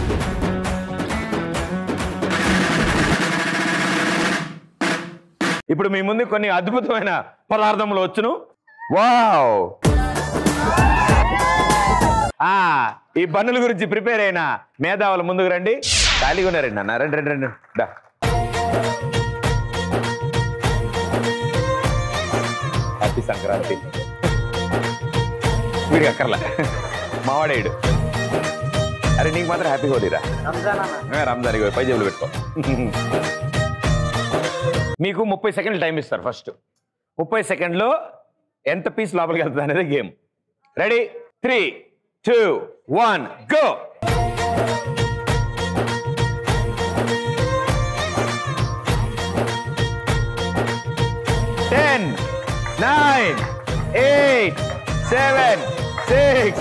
ఇప్పుడు మీ ముందు కొన్ని అద్భుతమైన పదార్థములు వచ్చును వావ్ ఆ ఈ బన్నుల గురించి ప్రిపేర్ అయిన మేధావులు ముందుకు రండి ఖాళీగా ఉన్నారండి అన్న రండి రండి రండి దా. హ్యాపీ సంక్రాంతి వీడికి అక్కర్లే మావాడేడు అరే నీకు మాత్రం హ్యాపీ హోలీరా ఆ, రంజాన్ ఇగో పై జేబులు పెట్టుకో మీకు ముప్పై సెకండ్లు టైం ఇస్తారు ఫస్ట్ ముప్పై సెకండ్లో ఎంత పీస్ లోపలికి వెళ్తుంది అనేది game ready three two one go ten nine eight seven six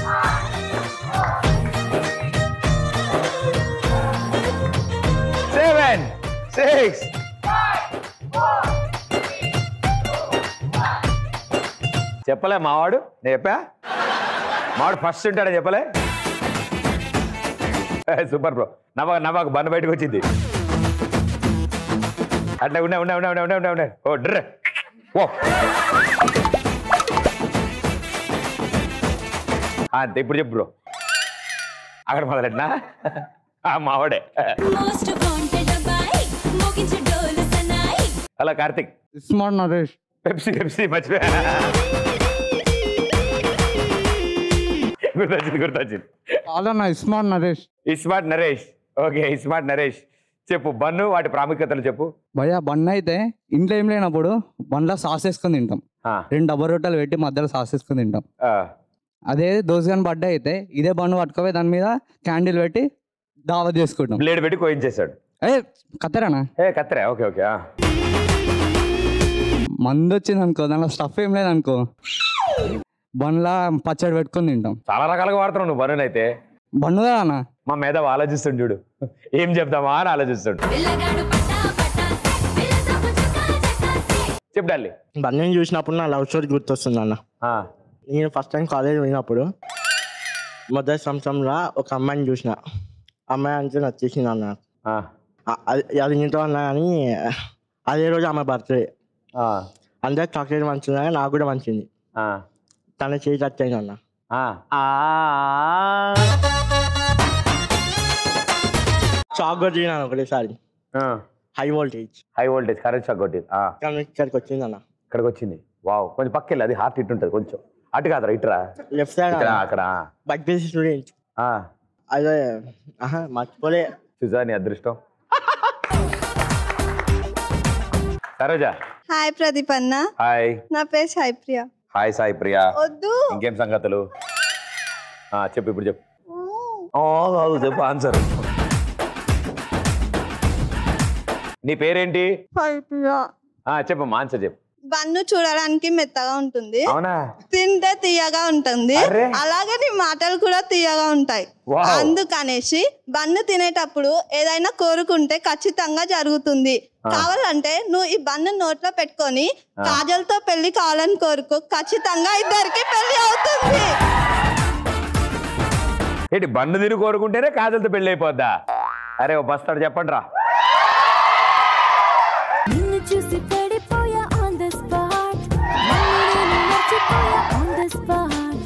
seven six చెప్పలే మావాడు నేను చెప్పా మావాడు ఫస్ట్ ఉంటాడని చెప్పలే సూపర్ బ్రో నవ్వ నవ్వకు బన్న బయటకు వచ్చింది అట్లా ఉండే ఉండే ఉండే ఉండే ఉండే ఉండే ఓ డ్ర ఓ ఆ, అంతే ఇప్పుడు చెప్పు బ్రో అక్కడ మొదలెట్నా ఆ, మావాడే మోస్ట్ వాంటెడ్ అబ్బాయి మోగించు డోలు సన్నాయి hello Karthik smart Naresh Pepsi Pepsi మర్చిపోయా గుర్తొచ్చింది గుర్తొచ్చింది కాదన్న smart Naresh smart Naresh okay smart Naresh చెప్పు బన్ను వాటి ప్రాముఖ్యతలు చెప్పు భయ్యా బండ్ అయితే ఇంట్లో ఏం లేనప్పుడు బండ్లో సాస్ వేసుకొని తింటాం ఆ, రెండు డబ్బా రొట్టెలు పెట్టి మధ్యలో సాస్ వేసుకొని తింటాం ఆ, అదే దోసగాని బర్త్డే అయితే ఇదే బండ్ పట్టుకోపోయి దాని మీద క్యాండిల్ పెట్టి దావత్ చేసుకుంటాం బ్లేడ్ పెట్టి కోయించేశాడు ఏ కత్తరానా ఏ కత్తరే ఓకే ఓకే ఆ. మందు వచ్చింది అనుకో దాంట్లో స్టఫ్ ఏం లేదనుకో బండ్లా పచ్చడి పెట్టుకొని తింటాం చాలా రకాలుగా వాడుతున్నావు నువ్వు బన్నుని అయితే బండు కదా అన్న మా మీద ఆలోచిస్తుండు చూడు ఏం చెప్తామా అని ఆలోచిస్తుండు పిల్లగాడు పట్టా పట్టా పిల్ల సబ్బు చక్కా చక్కా చెప్పు డాలి బండిని చూసినప్పుడు నా లవ్ స్టోరీ గుర్తొస్తుంది అన్న నేను ఫస్ట్ టైం కాలేజ్ పోయినప్పుడు మొదటి సంవత్సరంలో ఒక అమ్మాయిని చూసిన అమ్మాయి అంటే నచ్చేసింది అన్న ఆ- అది అది ఇంట్లో అన్నా కానీ అదే రోజు ఆమె బర్త్డే అందరు చాక్లెట్ మంచిగా నాకు కూడా మంచింది తన చేయి టచ్ అయింది అన్న షాక్ కొట్టినాను ఒకటేసారి high voltage high voltage current shock కొట్టింది ఆ, కానీ ఇక్కడికి వచ్చింది అన్న ఇక్కడికి వచ్చింది వావ్ కొంచెం పక్కెళ్ళి అది హార్ట్ ఇట్ ఉంటుంది కొంచెం అటు కాదురా ఇటురా లెఫ్ట్ సైడ్ ఇక్కడ అక్కడ బైక్ బేసి స్టూడెంట్ ఆ, అదే ఆహా మర్చిపోలే చూసా నీ అదృష్టం సరోజా హాయ్ ప్రదీప్ అన్న హాయ్ నా పేరు సాయి ప్రియ హాయ్ సాయి ప్రియా వద్దు ఇంకేం సంగతులు ఆ, చెప్పు ఇప్పుడు చెప్పు ఓ, కాదు, చెప్పు ఆన్సర్ నీ పేరేంటి సాయి ప్రియ ఆ, చెప్పమ్మా ఆన్సర్ చెప్పు బన్ను చూడడానికి మెత్తగా ఉంటుంది అవునా తింటే తీయగా ఉంటుంది అరే. అలాగే నీ మాటలు కూడా తీయగా ఉంటాయి వావ్. అందుకనేసి బన్ను తినేటప్పుడు ఏదైనా కోరుకుంటే ఖచ్చితంగా జరుగుతుంది కావాలంటే నువ్వు ఈ బన్ను నోట్లో పెట్టుకొని కాజల్తో పెళ్లి కావాలని కోరుకో ఖచ్చితంగా ఇద్దరికి పెళ్లి అవుతుంది ఏంటి బండు తిని కోరుకుంటేనే కాజలతో పెళ్ళి అయిపోద్దా అరే ఓ బస్తాడు చెప్పండి రా నిన్ను చూసి పడిపోయా ఆన్ ద స్పాట్ నన్ను నేను మర్చిపోయా ఆన్ ద స్పాట్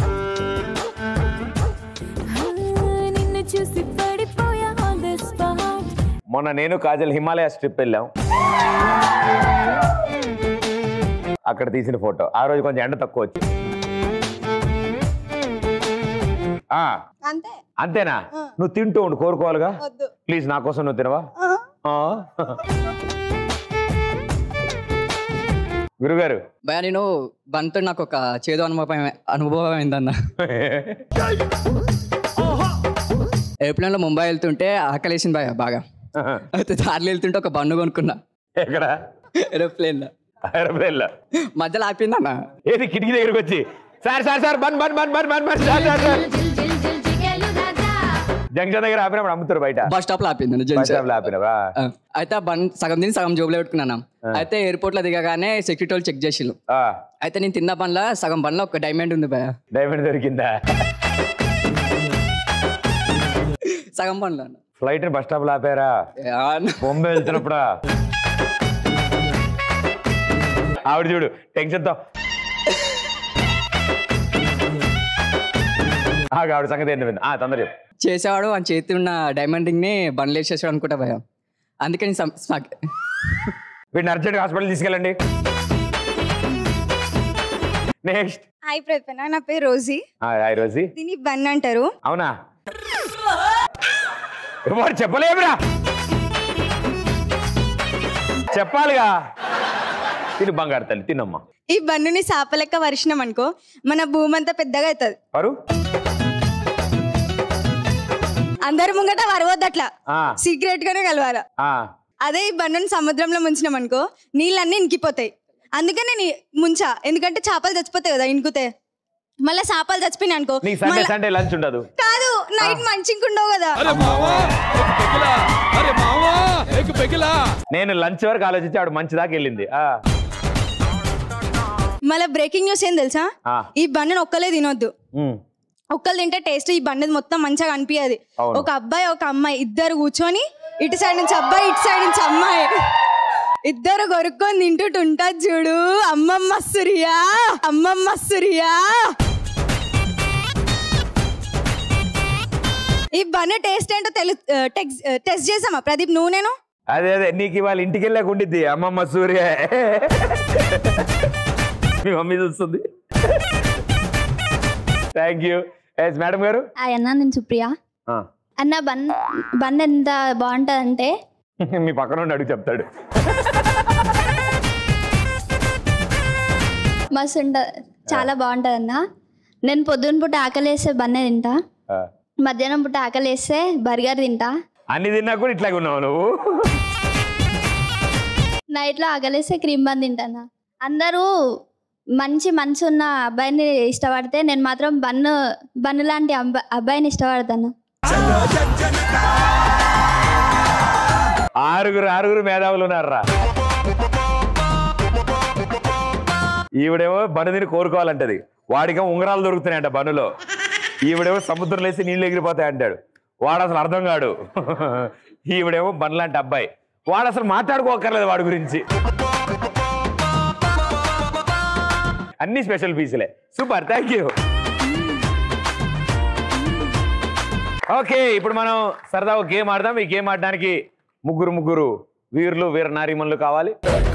నిన్ను చూసి పడిపోయా ఆన్ ద స్పాట్ మొన్న నేను కాజల్ హిమాలయ ట్రిప్ వెళ్ళాం అక్కడ తీసిన ఫోటో ఆ రోజు కొంచెం ఎండ తక్కువ వచ్చి ఆ, అంతే అంతేనా ఆ. నువ్వు తింటూ ఉండు కోరుకోవాలిగా వద్దు ప్లీజ్ నా కోసం నువ్వు తినవా ఆ. ఆ. గురుగారు భయ నేను బంతో నాకు ఒక చేదు అనుభవం అనుభవం అయిందన్న ఎయిర్ప్లేన్లో ముంబై వెళ్తుంటే ఆకలేసింది భయ బాగా అయితే దారిలో వెళ్తుంటే ఒక బండు కొనుక్కున్నా ఎక్కడ ఏరోప్లేన్లో ఏరోప్లేన్లో మధ్యలో ఆపిందన్న ఏది కిటికీ దగ్గరికి వచ్చి సార్ సార్ సార్ బన్ బన్ బన్ బన్ బన్ బన్ సార్ సార్ సార్ జిల్ జిల్ జిల్ జిగేలు రాజా జంక్షన్ దగ్గర ఆపినప్పుడు అమ్ముతారు బయట బస్ స్టాప్ లో ఆపింది బస్ స్టాప్ లో ఆపినవా ఆ, అయితే ఆ బండ్ సగం తిని సగం జోబులో పెట్టుకున్నాను అయితే ఎయిర్పోర్ట్ లో దిగగానే సెక్యూరిటీ వాళ్ళు చెక్ చేసిళ్ళు ఆ, అయితే నేను తిన్న బండ్లో సగం బండ్లో ఒక డైమండ్ ఉంది భయ డైమండ్ దొరికిందా సగం పనులు అన్న ఫ్లైట్ బస్ స్టాప్ ఆపారా ఏ, ఆ అన్న. బొంబే వెళ్తున్నప్పుడా ఆవిడ చూడు టెన్షన్తో ఆగు, ఆవిడ సంగతి ఏంటి ఆ తొందర చెప్పు చేసేవాడు వాని చేతి ఉన్న డైమండ్ రింగ్ ని బండ్లు వేసేసాడు అనుకుంటా భయ అందుకని సం- స్మగ్- వీడిని అర్జెంట్ హాస్పిటల్ తీసుకెళ్ళండి నెక్స్ట్ హాయ్ ప్రతిపన నా పేరు రోజీ హాయ్ రోజీ దీన్ని బన్ అంటారు అవునా ఎవరు చెప్పలేమురా చెప్పాలిగా తిను బంగారు తల్లి తినమ్మా ఈ బన్నుని సాపలెక్క వరిచినాం అనుకో మన భూమి అంతా పెద్దగా అవుతుంది వారు అందరి ముంగట వరవద్దు అట్లా ఆ, సీక్రెట్ గానే కలవాల ఆ. అదే ఈ బన్నుని సముద్రంలో ముంచినాం అనుకో నీళ్ళన్నీ ఇంకిపోతాయి అందుకే నేను ఈ ముంచా ఎందుకంటే చేపలు చచ్చిపోతాయి కదా ఇంకుతే మళ్ళీ చేపలు చచ్చిపోయినాయి అనుకో నీకు సండే మళ్ళా- సండే లంచ్ ఉండదు కాదు నైట్ మంచిగుండవు కదా నేను లంచ్ వరకు ఆలోచించి ఆవిడ మంచి దాకా వెళ్ళింది ఆ, మళ్ళీ బ్రేకింగ్ న్యూస్ ఏం తెలుసా ఆ. ఈ బన్నుని ఒక్కలే తినొద్దు ఉమ్, ఒక్కలు తింటే టేస్ట్ ఈ బండి మొత్తం మంచిగా అనిపించదు అవును. ఒక అబ్బాయి ఒక అమ్మాయి ఇద్దరు కూర్చొని ఇటు సైడ్ నుంచి అబ్బాయి ఇటు సైడ్ నుంచి అమ్మాయి ఇద్దరు కొరుక్కొని తింటుంటే ఉంటుంది చూడు అమ్మమ్మ సూర్యా అమ్మమ్మ సూర్యా ఈ బన్న టేస్ట్ ఏంటో తెలు టెస్ట్ చేసామా ప్రదీప్ నువ్వు నేను అదే అదే నీకు ఇవాళ ఇంటికి వెళ్ళాక ఉండిద్ది అమ్మమ్మ సూర్య మీ మమ్మీ చూస్తుంది థ్యాంక్ యూ ఎస్ మేడం గారు అన్న నేను సుప్రియ ఆ, అన్న బన్ బన్ ఎంత బాగుంటుందంటే మీ పక్కన ఉండి అడుగు చెప్తాడు మస్తు ఉంట చాలా బాగుంటుంది అన్న నేను పొద్దున్న పూట ఆకలేస్తే బన్నే తింటా ఆ, మధ్యాహ్నం పూట ఆకలేస్తే బర్గర్ తింటా అన్ని తిన్నా కూడా ఇట్లాగే ఉన్నావు నువ్వు నైట్లో ఆకలేస్తే క్రీమ్ బన్ తింటాను అందరూ మంచి మనసు ఉన్న అబ్బాయిని ఇష్టపడితే నేను మాత్రం బన్ను బన్ను లాంటి అబ్బా అబ్బాయిని ఇష్టపడతాను ఆరుగురు ఆరుగురు మేధావులు ఉన్నారా ఈవిడేమో బను తిని కోరుకోవాలంటది వాడికేమో ఉంగరాలు దొరుకుతున్నాయంట బనులో ఈవిడేమో సముద్రం లేసి నీళ్ళు ఎగిరిపోతాయి అంటాడు వాడు అసలు అర్థం కాడు ఈవిడేమో బన్ లాంటి అబ్బాయి వాడు అసలు మాట్లాడుకోకర్లేదు వాడి గురించి అన్ని స్పెషల్ పీసులే సూపర్ థ్యాంక్ యూ ఓకే ఇప్పుడు మనం సరదాగా గేమ్ ఆడదాం ఈ గేమ్ ఆడడానికి ముగ్గురు ముగ్గురు వీరులు వీర నారీమణులు కావాలి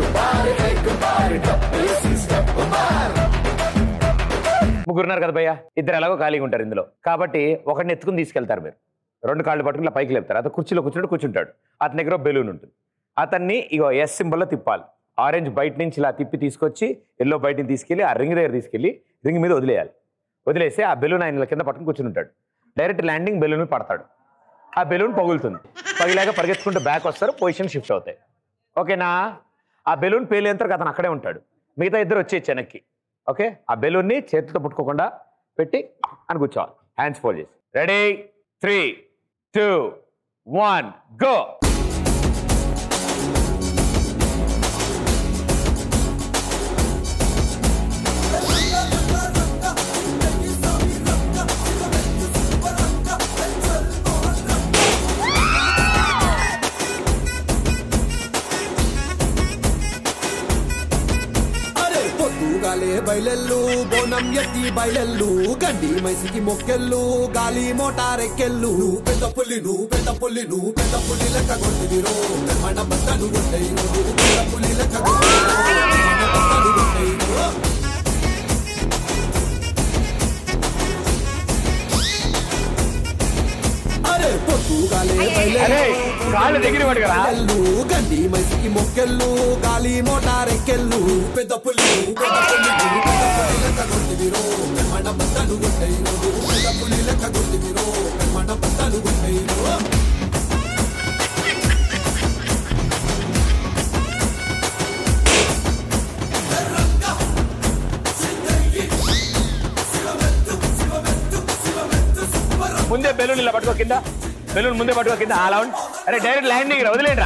ముగ్గురున్నారు కదా భయ్య ఇద్దరు ఎలాగో ఖాళీగా ఉంటారు ఇందులో కాబట్టి ఒకరిని ఎత్తుకుని తీసుకెళ్తారు మీరు రెండు కాళ్ళు పట్టుకుని ఇలా పైకి లేపుతారు అతను కుర్చీలో కూర్చుంటే కూర్చుంటాడు అతని దగ్గర బెలూన్ ఉంటుంది అతన్ని ఇగో ఎస్ సింబల్లో తిప్పాలి ఆరెంజ్ బయట నుంచి ఇలా తిప్పి తీసుకొచ్చి ఎల్లో బయటని తీసుకెళ్ళి ఆ రింగ్ దగ్గర తీసుకెళ్ళి రింగ్ మీద వదిలేయాలి వదిలేసి ఆ బెలూన్ ఆయన ఇలా కింద పట్టుకుని కూర్చుని ఉంటాడు డైరెక్ట్ ల్యాండింగ్ బెలూన్ మీద పడతాడు ఆ బెలూన్ పగులుతుంది పగిలాక పరిగెత్తుకుంటూ బ్యాక్ వస్తారు పొజిషన్ షిఫ్ట్ అవుతాయి ఓకేనా ఆ బెలూన్ పేలేంత వరకు అతను అక్కడే ఉంటాడు మిగతా ఇద్దరు వచ్చేయచ్చు వెనక్కి ఓకే ఆ బెలూన్ని చేతితో పుట్టుకోకుండా పెట్టి అని కూర్చోవాలి హ్యాండ్స్ ఫోల్డ్ చేసి ready three two one go అరే పొద్దుగాలే బయలెల్లు బోనం ఎత్తి బయలెల్లు గండి మైసికి మొక్కెళ్ళు గాలి మోటారెక్కెళ్ళు నువ్వు పెద్ద పుల్లి నువ్వు పెద్ద పుల్లి నువ్వు పెద్ద పుల్లి లెక్క కొట్టిదిరో మన బట్టలు కొట్టాయి నువ్వు పెద్ద పుల్లి లెక్క కొట్టిదిరో మన బట్టలు కొట్టాయి అరే పొద్దుగాలే అరే కాళ్ళు దగ్గర పట్టుకురా బయలెల్లు గండి మైసికి మొక్కెళ్ళు గాలి మోటారెక్కెళ్ళు పెద్ద పుల్లి నువ్వు పెద్ద పుల్లి నువ్వు పెద్ద పుల్లి లెక్క కొట్టిదిరో మన బట్టలు కొట్టాయి నువ్వు పెద్ద పుల్లి లెక్క కొట్టిదిరో మన బట్టలు కొట్టాయి ముందే బెలూన్ ఇలా పట్టుకో కింద బెలూన్ ముందే పట్టుకో కింద అలా ఉండి అరే డైరెక్ట్ ల్యాండింగ్ రా వదిలేండి రా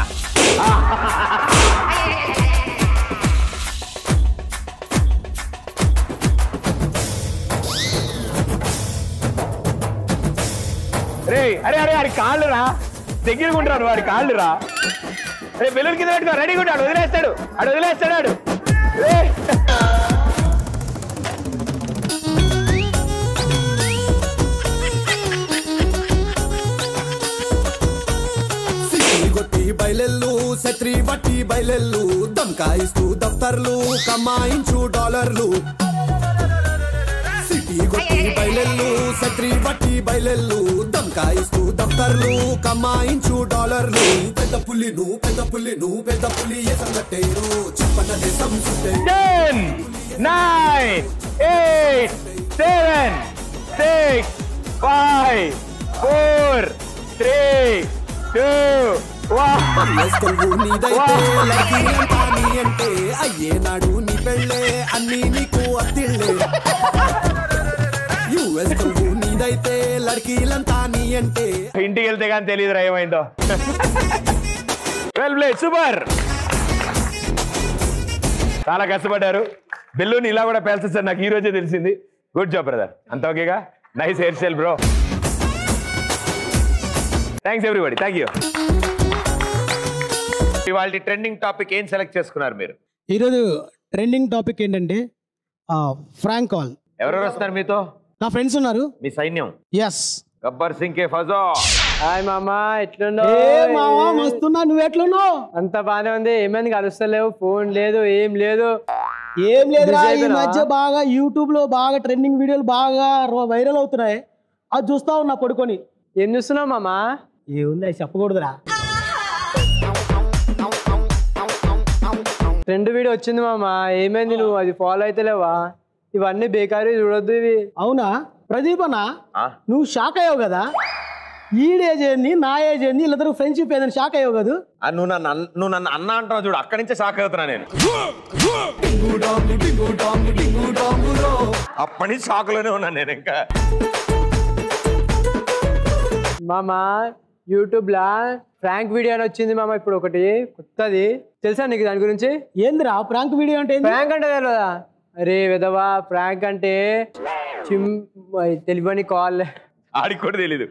రే అరే అరే వాడి కాళ్ళు రా దగ్గరగా ఉంటాడు వాడి కాళ్ళు రా రే బెలూన్ కింద పెట్టుకో రెడీగా ఉంటాడు వదిలేస్తాడు ఆడు వదిలేస్తాడు ఆడు రేయ్. సిటీ కొట్టి బయలెల్లు శత్రి బట్టి బయలెల్లు దమ్కాయిస్తూ దఫ్తర్లు కమాయించు డాలర్లు సిటీ కొట్టి బయలెల్లు శత్రి బట్టి బయలెల్లు దమ్కాయిస్తూ దఫ్తర్లు కమాయించు డాలర్లు పెద్ద పుల్లి నువ్వు పెద్ద పుల్లి నువ్వు పెద్ద పుల్లి ఎసంగట్టేరు చెప్పనదే సంసుంటే ten nine eight seven six five four three two one వేసుకొల్వు నీదైతే లక్కీలంతా నీ అంటే అయ్యేనాడు నీ పెళ్ళే అన్ని నీకు అత్తిళ్ళే యుఎస్ కొల్వు నీదైతే లడ్కీలంతా నీ అంటే ఇంటికి వెళ్తే కానీ తెలియదురా ఏమైందో వెల్ ప్లే సూపర్ చాలా కష్టపడ్డారు బెల్లూని ఇలా కూడా పేల్చొచ్చు నాకు ఈ రోజే తెలిసింది గుడ్ జాబ్ బ్రదర్ అంత ఓకేగా nice hair style bro thanks everybody thank you ఇవాళ ట్రెండింగ్ టాపిక్ ఏం సెలెక్ట్ చేసుకున్నారు మీరు ఈరోజు ట్రెండింగ్ టాపిక్ ఏంటంటే ఫ్రాంక్ కాల్ ఎవరెవరు వస్తున్నారు మీతో నా ఫ్రెండ్స్ ఉన్నారు మీ సైన్యం ఎస్ గబ్బర్ సింగ్ కే ఫజో హాయ్ మామా ఎట్లున్నావు ఏ మావా మస్తున్నా నువ్వు ఎట్లున్నావు అంత బానే ఉంది ఏమైంది కలుస్తలేవు ఫోన్ లేదు ఏం లేదు ఏం లేదురా Busy ఈ అయిపోయినావా? మధ్య బాగా యూట్యూబ్ లో బాగా ట్రెండింగ్ వీడియోలు బాగా వైరల్ అవుతున్నాయి అది చూస్తా ఉన్నా పడుకొని ఏం చూస్తున్నావు మామా ఏముంది అది చెప్పకూడదురా ఫ్రెండ్ వీడియో వచ్చింది మామా ఏమైంది నువ్వు అది ఫాలో అయితే లేవా ఇవన్నీ బేకారీ చూడొద్దు ఇవి అవునా ప్రదీప్ అన్న నువ్వు షాక్ అయ్యావు కదా ఈడేజ్ ఏంది నా ఏజ్ ఏంది వీళ్ళిద్దరు ఫ్రెండ్షిప్ ఏదని షాక్ అయ్యావు కదా ఆ, నువ్వు నన్ను అన్- నువ్వు నన్ను అన్న అంటావు చూడు అక్కడి నుంచే షాక్ అవుతున్నా నేను అప్పటి నుంచి షాక్ లోనే ఉన్నాను నేను ఇంకా మామా యూట్యూబ్ లా ఫ్రాంక్ వీడియో అని వచ్చింది మామ ఇప్పుడు ఒకటి కొత్తది తెలుసా నీకు దాని గురించి ఏందిరా ప్రాంక్ వీడియో అంటే ప్రాంక్ అంటే తెలియదా అరే విధవా ప్రాంక్ అంటే చిమ్ తెలియని కాల్ ఆడికి కూడా తెలీదు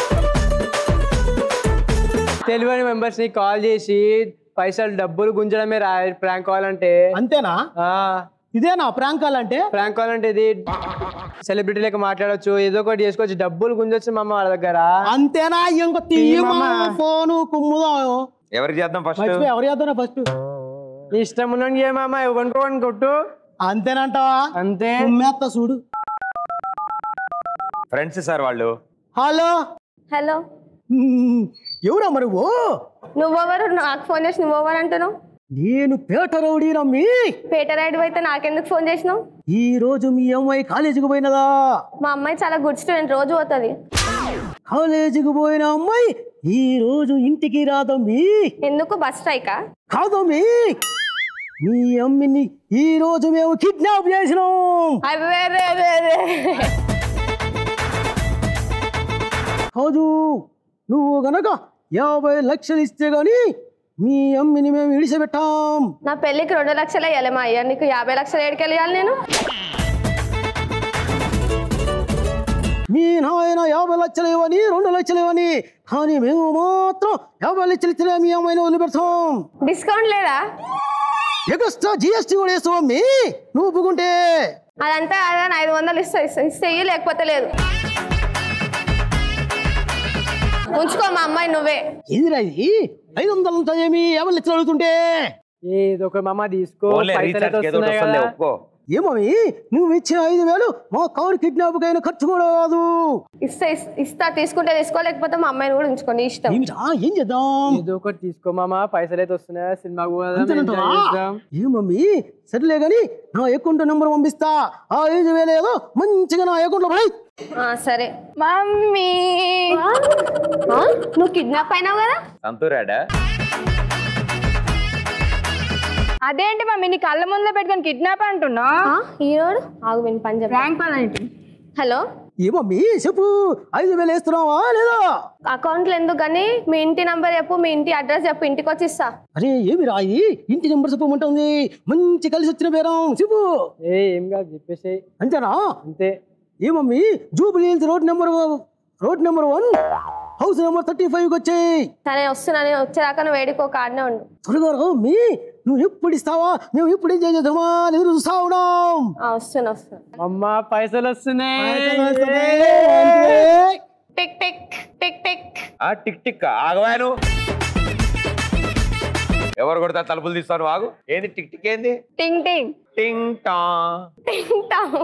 తెలియని మెంబర్స్ ని కాల్ చేసి పైసలు డబ్బులు గుంజడమే రా ప్రాంక్ కాల్ అంటే అంతేనా ఇదేనా ప్రాంక్ కాల్ అంటే ప్రాంక్ కాల్ అంటే ఇది సెలబ్రిటీ లెక్క మాట్లాడొచ్చు ఏదో ఒకటి చేసుకోవచ్చు డబ్బులు గుంజొచ్చు మమ్మ వాళ్ళ దగ్గర అంతేనా ఇంకో తీయమా. ఫోను కుమ్ముదాం ఎవరు చేద్దాం ఫస్ట్ మర్చిపోయి ఎవరు చేద్దాం ఫస్ట్ నీ ఇష్టం ఉన్నది ఏమమ్మా ఇవ్వనుకోవని కొట్టు అంతేనంటావా అంతే కుమ్మేత్త చూడు ఫ్రెండ్స్ సార్ వాళ్ళు హలో హలో ఎవరా మరి ఓ నువ్వెవరు నాకు ఫోన్ చేసి నువ్వెవరు అంటున్నావు నేను పేట రౌడీ రమ్మి పేట రైడ్ అయితే నాకెందుకు ఫోన్ చేసినావు ఈ రోజు మీ అమ్మాయి కాలేజీకి పోయినదా మా అమ్మాయి చాలా గుడ్ స్టూడెంట్ రోజు పోతుంది కాలేజీకి పోయిన అమ్మాయి ఈ రోజు ఇంటికి రాదమ్మి ఎందుకు బస్ స్ట్రైకా కాదమ్మి మీ అమ్మిని ఈ రోజు మేము కిడ్నాప్ చేసినాం అరే రే రే రే. కాదు నువ్వు గనక యాభై లక్షలు ఇస్తే గాని మీ అమ్మిని మేము ఇడిచిపెట్టాం నా పెళ్ళికి రెండు లక్షలు వేయాలి మా అయ్య నీకు యాభై లక్షలు ఏడుకి వెళ్ళాలి నేను మీ నాయన యాభై లక్షలు ఇవ్వని రెండు లక్షలు ఇవ్వని కానీ మేము మాత్రం యాభై లక్షలు ఇచ్చినా మీ అమ్మాయిని వదిలిపెడతాం డిస్కౌంట్ లేదా ఎక్స్ట్రా జిఎస్టీ కూడా వేస్తావా మీ నువ్వు ఒప్పుకుంటే అదంతా అదని ఐదు వందలు ఇస్తా ఇస్తా ఇస్తే ఇయ్యి లేకపోతే లేదు ఉంచుకో మా అమ్మాయి నువ్వే ఎదురా ఇది ఐదు వందలంతా ఏమి యాభై లక్షలు అడుగుతుంటే ఏదో ఒక మామ తీసుకో ఓన్లీ పైసలు అయితే రీఛార్జ్ ఏదో ఒకటి వస్తున్నాయి వస్తుంది కదా. ఒప్పుకో ఏమవి నువ్వు ఇచ్చే ఐదు వేలు మా కారు కిడ్నాప్ అయిన ఖర్చు కూడా కాదు ఇస్తా ఇస్- ఇస్తా తీసుకుంటే తీసుకో లేకపోతే మా అమ్మాయిని కూడా ఉంచుకో నీ ఇష్టం ఏమిటా ఏం చేద్దాం ఏదో ఒకటి తీసుకో మామ పైసలు అయితే వస్తున్నాయి సినిమాకు పోదాం అంతేనంటావా? enjoy చేద్దాం. ఏ మమ్మీ సర్లే గాని నా అకౌంట్ నెంబర్ పంపిస్తా ఆ ఐదు వేలు ఏదో మంచిగా నా అకౌంట్ లో పడాయి ఆ, సరే మమ్మీ నువ్వు కిడ్నాప్ అయినావు కదా సంతూరాడా అదేంటి మమ్మీ నీ కళ్ళ ముందులో పెట్టుకొని కిడ్నాప్ అంటున్నా ఈరోడు ఆగు విని పని చెప్పు హలో ఏ మమ్మీ చెప్పు ఐదు వేలు వేస్తున్నావా లేదా అకౌంట్లో ఎందుకు కానీ మీ ఇంటి నంబర్ చెప్పు మీ ఇంటి అడ్రస్ చెప్పు ఇంటికి వచ్చి ఇస్తా అరే ఏమి రాయి ఇంటి నెంబర్ చెప్పమంటుంది మంచి కలిసి వచ్చిన పేరం చెప్పు ఏ ఏం కాదు చెప్పేసి అంతేనా అంతే ఏ mummy Jubilee Hills road number road number one house number thirty ఫైవ్కి వచ్చాయి సరే వస్తున్నా నేను వచ్చేదాకా నువ్వు వేడికో కాడనే ఉండు త్వరగా రా మీ నువ్వు ఎప్పుడు ఇస్తావా మేము ఎప్పుడు ఏం చేద్దామా అని ఎదురు చూస్తా ఉన్నాం ఆ, వస్తున్నా వస్తున్నా అమ్మ పైసలు వస్తున్నాయి టిక్ టిక్ టిక్ టిక్ ఆ టిక్ టిక్ ఆగవాను ఎవరు కొడతా తలుపులు తీస్తాను ఆగు ఏంది టిక్ టిక్ ఏంది టింగ్ టింగ్ టింగ్ టా టింగ్ టాంగ్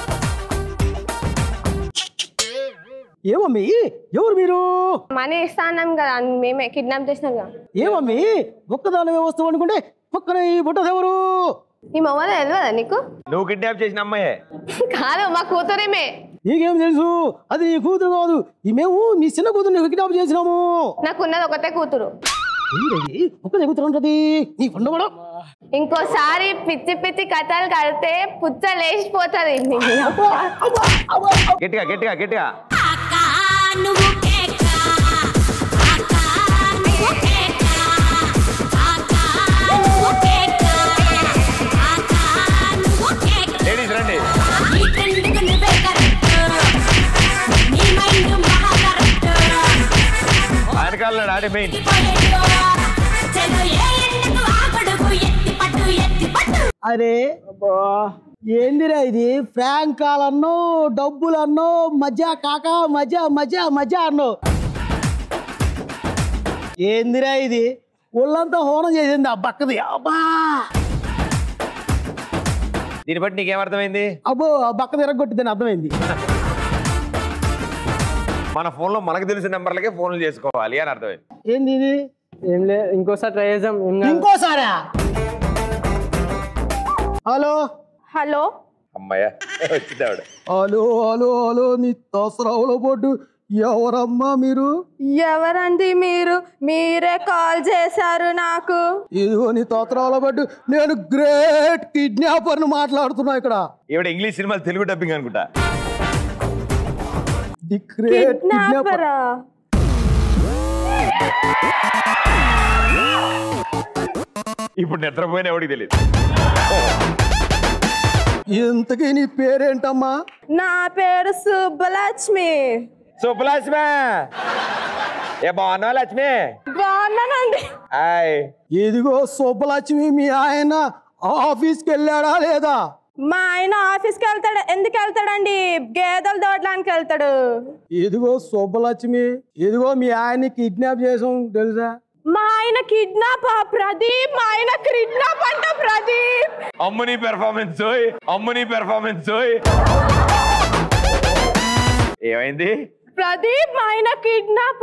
ఏమమ్మీ ఎవరు మీరు మనీ ఇస్తా అన్నాం కదా మేమే కిడ్నాప్ చేసినాం కదా ఏమమ్మీ ఒక్కదానమే వస్తావు అనుకుంటే పక్కన ఈ బుట్టది ఎవరు ఈ మమ్మల్ని తెలియదా నీకు నువ్వు కిడ్నాప్ చేసిన అమ్మాయే కాదు మా కూతురేమే నీకేం తెలుసు అది నీ కూతురు కాదు ఈ మేము నీ చిన్న కూతురు కిడ్నాప్ చేసినాము నాకున్నది ఒకటే కూతురు ఏంటది? ఒక్కదే కూతురు ఉంటుంది నీ పండుగ ఇంకోసారి పిచ్చి పిచ్చి కథలు కడితే పుచ్చ లేచిపోతుంది గట్టిగా గట్టిగా గట్టిగా లేడీస్ రండి వెనకాల ఆడే మెయిన్ అరే ఏందిరా ఇది ఫ్రాంక్ కాల్ అన్నో డబ్బులు అన్నో మజా కాక మజా మజా మజా అన్నో ఏందిరా ఇది ఒళ్ళంతా హోనం చేసింది ఆ బక్కది అబ్బా దీన్ని బట్టి నీకేమర్థమైంది అబ్బో ఆ బక్కది ఎరగొట్టిందని అర్థమైంది మన ఫోన్లో మనకు తెలిసిన నెంబర్లకే ఫోన్లు చేసుకోవాలి అని అర్థమైంది ఏంది ఇది ఏం లేదు ఇంకోసారి ట్రై చేద్దాం ఏం కాదు. ఇంకోసారా హలో హలో అమ్మాయ వచ్చింది ఆవిడ హలో హలో హలో నీ దసరావులో పోటు ఎవరమ్మా మీరు ఎవరండి మీరు మీరే కాల్ చేశారు నాకు ఇదిగో నీ తోత్రాల పట్టు నేను గ్రేట్ కిడ్నాపర్ మాట్లాడుతున్నా ఇక్కడ ఈవిడ ఇంగ్లీష్ సినిమాలు తెలుగు డబ్బింగ్ అనుకుంటా ది గ్రేట్ కిడ్నాపర్ కిడ్నాపరా ఇప్పుడు నిద్రపోయిన ఎవడికి తెలియదు ఇంతకీ నీ పేరేంటమ్మా నా పేరు సుబ్బలక్ష్మి సుబ్బలక్ష్మి ఏ బాగున్నావా లక్ష్మి బాగున్నానండి హాయ్ ఇదిగో సుబ్బలక్ష్మి మీ ఆయన ఆఫీస్కి వెళ్ళాడా లేదా మా ఆయన ఆఫీస్కి వెళ్తాడు ఎందుకు వెళ్తాడండి గేదెలు తోడడానికి వెళ్తాడు ఇదిగో సుబ్బలక్ష్మి ఇదిగో మీ ఆయన్ని కిడ్నాప్ చేసాం తెలుసా మా ఆయన కిడ్నాప్ ప్రదీప్ మా ఆయన కిడ్నాప్ అంట ప్రదీప్ అమ్ముని పెర్ఫార్మెన్స్ అమ్ముని పెర్ఫార్మెన్స్ ఏమైంది ప్రదీప్ మా ఆయన కిడ్నాప్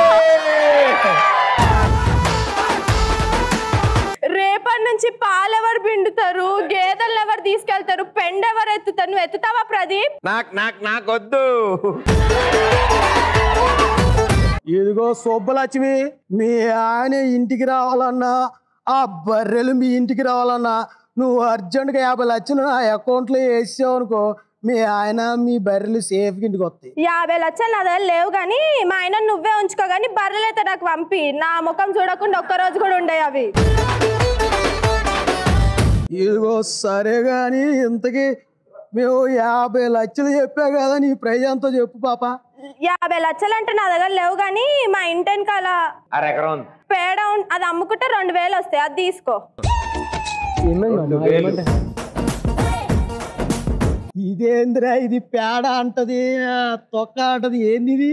రేపటి నుంచి పాలు ఎవరు పిండుతారు గేదెలు ఎవరు తీసుకెళ్తారు పెండ ఎవరు ఎత్తుతారు నువ్వు ఎత్తుతావా ప్రదీప్ నాకు నాకు నాకొద్దు ఇదిగో సుబ్బలక్ష్మి మీ ఆయన ఇంటికి రావాలన్నా ఆ బర్రెలు మీ ఇంటికి రావాలన్నా నువ్వు అర్జెంటుగా యాభై లక్షలు నా అకౌంట్లో వేసావు అనుకో మీ ఆయన మీ బర్రెలు సేఫ్గా ఇంటికి వస్తాయి యాభై లక్షలు నా దగ్గర లేవు కానీ మా ఆయన నువ్వే ఉంచుకో కానీ బర్రెలైతే నాకు పంపి నా ముఖం చూడకుండా ఒక్క రోజు కూడా ఉండే అవి ఇదిగో సరే కానీ ఇంతకీ మేము యాభై లక్షలు చెప్పా కదా నీ ప్రైజ్ ఎంతో చెప్పు పాప యాభై లక్షలు అంటే నా దగ్గర లేవు కానీ మా ఇంటి వెనకాల అరెకరం ఉంది. పేడ ఉం- అది అమ్ముకుంటే రెండు వేలు వస్తాయి అది తీసుకో ఇదేందిరా ఇది పేడ అంటది ఆ, తొక్క అంటది ఏంది ఇది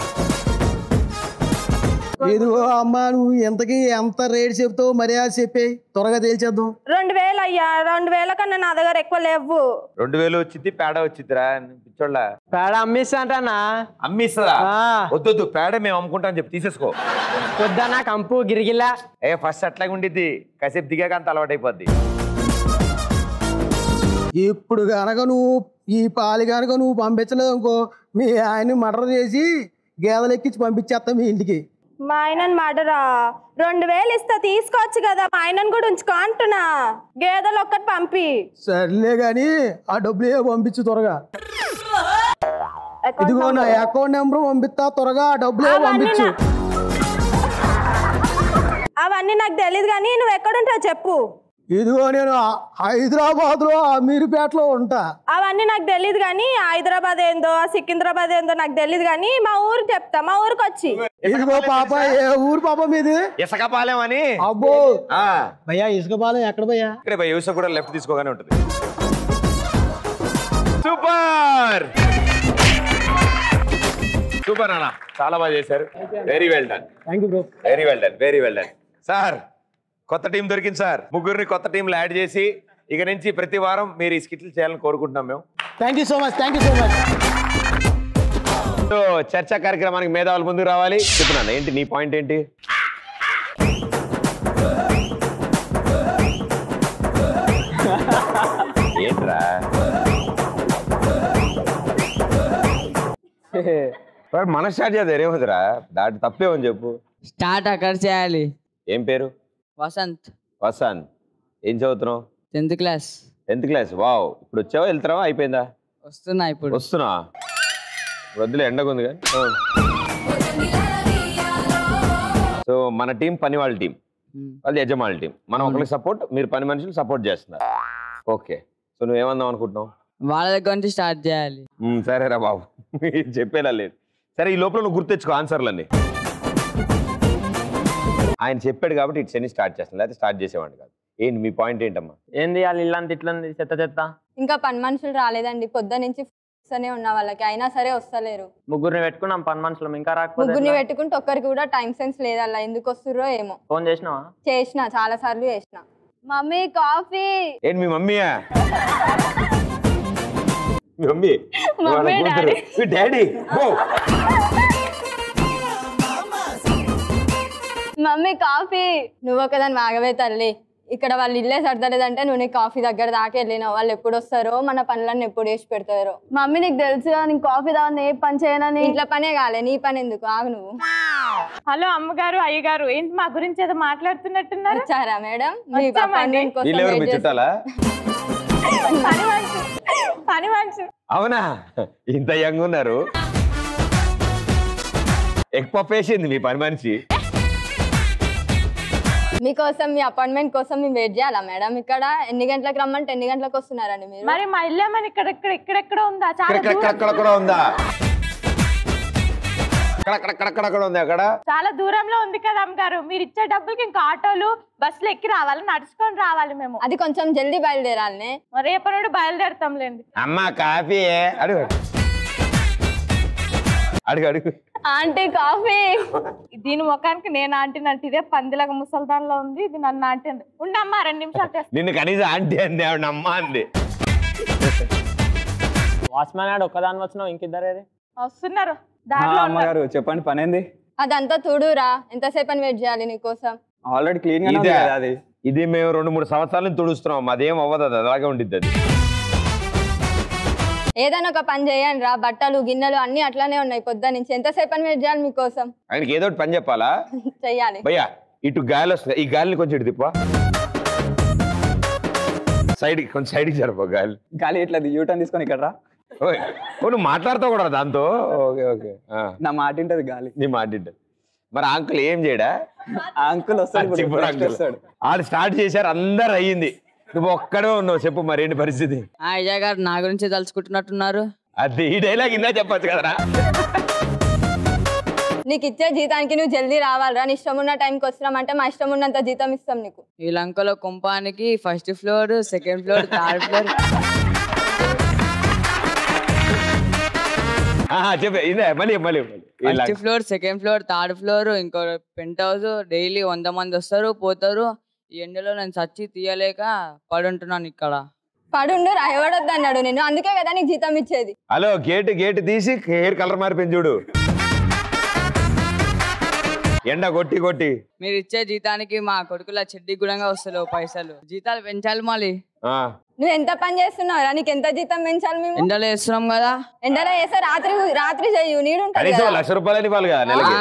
ఇదిగో అమ్మా నువ్వు ఎంతకి ఎంత రేట్ చెప్తావు మర్యాద చెప్పే త్వరగా తేల్చేద్దాం రెండు వేలు అయ్యా రెండు వేల కన్నా నా దగ్గర ఎక్కువ లేవు రెండు వేలు వచ్చింది పేడ వచ్చిందిరా పిచ్చోళ్ళ పేడ అమ్మిస్తా అంటన్నా అమ్మిస్తుందా ఆ. వద్దొద్దు పేడ మేము అమ్ముకుంటాం చెప్పి తీసేసుకో పొద్దున్న కంపు గిరిగిల్లా ఏ ఫస్ట్ అట్లాగే ఉండిద్ది కాసేపు దిగాక అంత అలవాటు అయిపోద్ది ఇప్పుడు కనుక నువ్వు ఈ పాలు కనుక నువ్వు పంపించలేదు అనుకో మీ ఆయన్ని మర్డర్ చేసి గేదెలు ఎక్కించి పంపించేస్తా మీ ఇంటికి మా ఆయనని మాటరా రెండు వేలు ఇస్తా తీసుకోవచ్చు కదా మా ఆయనని కూడా ఉంచుకో అంటున్నా గేదెలు ఒక్కటి పంపి సర్లే కానీ ఆ డబ్బులు ఏ పంపించు త్వరగా ఇదిగో నా అకౌంట్ నెంబర్ పంపిస్తా త్వరగా ఆ డబ్బులు ఏ అవన్నీ పంపించు అవన్నీ నాకు తెలియదు కానీ నువ్వు ఎక్కడుంటావు చెప్పు ఇదిగో నేను హైదరాబాద్ లో అమీర్పేటలో ఉంటా అవన్నీ నాకు తెలియదు కానీ హైదరాబాద్ ఏందో సికింద్రాబాద్ ఏందో నాకు తెలియదు కానీ మా ఊరు చెప్తా మా ఊరికి వచ్చి ఇదిగో పాప ఏ ఊరు పాప మీది ఇసకపాలెం అని అబ్బో ఆ, భయ్యా ఇసుక పాలెం ఎక్కడ భయ్యా ఇక్కడే భయ యూసఫ్ కూడా లెఫ్ట్ తీసుకోగానే ఉంటుంది సూపర్ సూపర్ అన్న చాలా బాగా చేశారు very well done thank you bro very well done very well done sir కొత్త టీం దొరికింది సార్ ముగ్గురిని కొత్త టీంలో యాడ్ చేసి ఇక నుంచి ప్రతి వారం మీరు ఈ స్కిట్లు చేయాలని కోరుకుంటున్నాం మేము thank you so much thank you so much so చర్చా కార్యక్రమానికి మేధావులు ముందుకు రావాలి చెప్తున్నాను ఏంటి నీ పాయింట్ ఏంటి ఏంట్రా వాడు మన స్టార్ట్ చేద్దాం ఏమవుతురా దాటి తప్పేమని చెప్పు స్టార్ట్ అక్కడ చేయాలి ఏం పేరు వసంత్ వసాన్ ఏం చదువుతున్నావు tenth class tenth class wow ఇప్పుడు వచ్చావా వెళ్తావా అయిపోయిందా వస్తున్నా ఇప్పుడు వస్తున్నా ఇప్పుడు వద్దులే ఎండగా ఉంది కానీ సో మన టీం పని వాళ్ళ టీం వాళ్ళది యజమాని టీం మనం ఒకరికి సపోర్ట్ మీరు పని మనుషులు సపోర్ట్ చేస్తున్నారు ఓకే సో నువ్వేమందాం అనుకుంటున్నావు వాళ్ళ దగ్గర నుంచి స్టార్ట్ చేయాలి మ్మ్, సరేరా బాబు చెప్పేలా లేదు సరే ఈ లోపల నువ్వు గుర్తెచ్చుకో ఆన్సర్లన్నీ ఆయన చెప్పాడు కాబట్టి ఇట్స్ ఎన్ని స్టార్ట్ చేస్తాను లేకపోతే స్టార్ట్ చేసేవాడిని కాదు ఏంటి మీ పాయింట్ ఏంటమ్మా ఏంది వాళ్ళు ఇల్లంత ఇట్లంది చెత్త చెత్త ఇంకా పని మనుషులు రాలేదండి పొద్దు నుంచి వస్తూనే ఉన్న వాళ్ళకి అయినా సరే వస్తలేరు ముగ్గురిని పెట్టుకున్నాం పని మనుషులం ఇంకా రాకపోతే ముగ్గురిని ఎట్లా? పెట్టుకుంటే ఒక్కరికి కూడా టైం సెన్స్ లేదల్లా ఎందుకు వస్తుర్రో ఏమో ఫోన్ చేసినావా చేసిన చాలా సార్లు చేసిన మమ్మీ కాఫీ ఏంటి మీ మమ్మీయా మీ మమ్మీ మమ్మీ, వాళ్ళ కూతురు. మీ డాడీ ఓ మమ్మీ కాఫీ నువ్వు ఒకదాని ఆగవే తల్లి ఇక్కడ వాళ్ళు ఇల్లే సర్దలేదంటే నువ్వు నీ కాఫీ దగ్గర దాకా వెళ్ళినావు వాళ్ళు ఎప్పుడు వస్తారో మన పనులన్నీ ఎప్పుడు వేసి పెడతారో మమ్మీ నీకు తెలుసు కదా నీకు కాఫీ తాగని ఏ పని చేయనని ఇంట్లో పనే కాలే నీ పని ఎందుకు ఆగు నువ్వు హలో అమ్మగారు అయ్యగారు ఏంటి మా గురించి ఏదో మాట్లాడుతున్నట్టున్నారు వచ్చారా మేడం మీ వచ్చామండి. appointment కోసం వీళ్ళెవరు మీ wait చేస్తున్నా. చుట్టాలా పని మనిషి పని మనిషి అవునా ఇంత యంగ్ ఉన్నారు ఎగ్ పఫ్ వేసింది మీ పని మనిషి మీకోసం మీ అపాయింట్మెంట్ కోసం మేము వెయిట్ చేయాలా మేడం ఇక్కడ ఎన్ని గంటలకు రమ్మంటే ఎన్ని గంటలకు వస్తున్నారండి మీరు మరి మా ఇల్లు ఏమని ఇక్కడ ఇక్కడ ఇక్కడెక్కడ ఉందా చాలా ఇక్కడ దూరం అక్కడ కూడా ఉందా అక్కడ అక్కడ అక్కడ అక్కడ ఉంది అక్కడ చాలా దూరంలో ఉంది కదా అమ్మగారు మీరు ఇచ్చే డబ్బులకి ఇంకా ఆటోలు బస్సులు ఎక్కి రావాలి నడుచుకొని రావాలి మేము అది కొంచెం జల్దీ బయలుదేరాలనే రేపటి నుండి బయలుదేరుతాంలేండి అమ్మ కాఫీ అడుగు అడుగు అడుగు ఆంటీ కాఫీ దీని ముఖానికి నేను ఆంటీనంటే ఇదే పందిలాగా ముసల్దాన్లో ఉంది ఇది నన్ను ఆంటీ అంది ఉండమ్మా రెండు నిమిషాలు తెస్తా. నిన్ను కనీసం ఆంటీ అంది ఆవిడ అమ్మ అంది వాచ్మెన్ ఆడు ఒక్కదాని వచ్చినావు ఇంకిద్దరేది వస్తున్నారు దారిలో ఉన్నారు. అమ్మగారు చెప్పండి పని ఏంది అదంతా చూడురా ఎంతసేపు అని వెయిట్ చేయాలి నీకోసం ఆల్రెడీ క్లీన్ గానే ఉంది ఇదే కదా అది ఇది మేము రెండు మూడు సంవత్సరాల నుంచి తుడుస్తున్నాం అదేం అవ్వదు అది అలాగే ఉండిద్ది అది ఏదైనా ఒక పని చేయండి రా బట్టలు గిన్నెలు అన్ని అట్లానే ఉన్నాయి పొద్దు నుంచి ఎంతసేపు అని వెయిట్ చేయాలి మీకోసం ఆయనకి ఏదో ఒకటి పని చెప్పాలా చెయ్యాలి భయ్యా ఇటు గాలి వస్తుంది ఈ గాలిని కొంచెం ఇటు తిప్పా సైడ్ కొంచెం సైడ్కి జరప గాలి గాలి ఇట్లా యూటర్న్ తీసుకొని ఇక్కడ రా ఓయ్, ఓ నువ్వు మాట్లాడుతావు కూడా దాంతో ఓకే ఓకే ఆ, నా మాట వింటది గాలి నీ మాట వింటది. మరి అంకుల్ ఏం చేయడా ఆ అంకుల్ వస్తాడు ఇప్పుడు చిప్పుడు next అంకుల్ వస్తాడు వాళ్ళు స్టార్ట్ చేశారు అందరు అయ్యింది నువ్వు ఒక్కడే ఉన్నావు చెప్పు మరి ఏంటి పరిస్థితి ఆ అయ్యా గారు నా గురించి తలుచుకుంటున్నట్టున్నారు అది ఈ డైలాగ్ ఇందా చెప్పొచ్చు కదరా నీకు ఇచ్చే జీతానికి నువ్వు జల్దీ రావాలిరా నీ ఇష్టం ఉన్న టైంకి వచ్చినామంటే మా ఇష్టం ఉన్నంత జీతం ఇస్తాం నీకు ఈ లంకలో కుంపానికి first floor second floor third floor ఆహా, చెప్పే ఇదే మళ్ళీ మళ్ళీ మళ్ళీ ఇలా. First floor second floor third floor ఇంకో పెంట్ హౌస్ డైలీ వంద మంది వస్తారు పోతారు ఈ ఎండలో నేను చచ్చి తీయలేక పడుంటున్నాను ఇక్కడ పడుండు రా ఎవడొద్దు అన్నాడు నేను అందుకే కదా నీకు జీతం ఇచ్చేది హలో గేట్ గేట్ తీసి హెయిర్ కలర్ మారిపోయింది చూడు ఎండ కొట్టి కొట్టి మీరు ఇచ్చే జీతానికి మా కొడుకుల చెడ్డి గుణంగా వస్తలేవు పైసలు జీతాలు పెంచాలి మళ్ళీ ఆ, నువ్వు ఎంత పని చేస్తున్నావురా నీకు ఎంత జీతం పెంచాలి మేము ఎండలో వేస్తున్నాం కదా ఎండలో వేస్తే రాత్రి రాత్రి చెయ్యు నీడుంటది కనీసం కదా లక్ష రూపాయలని ఇవ్వాలి కదా నెలకి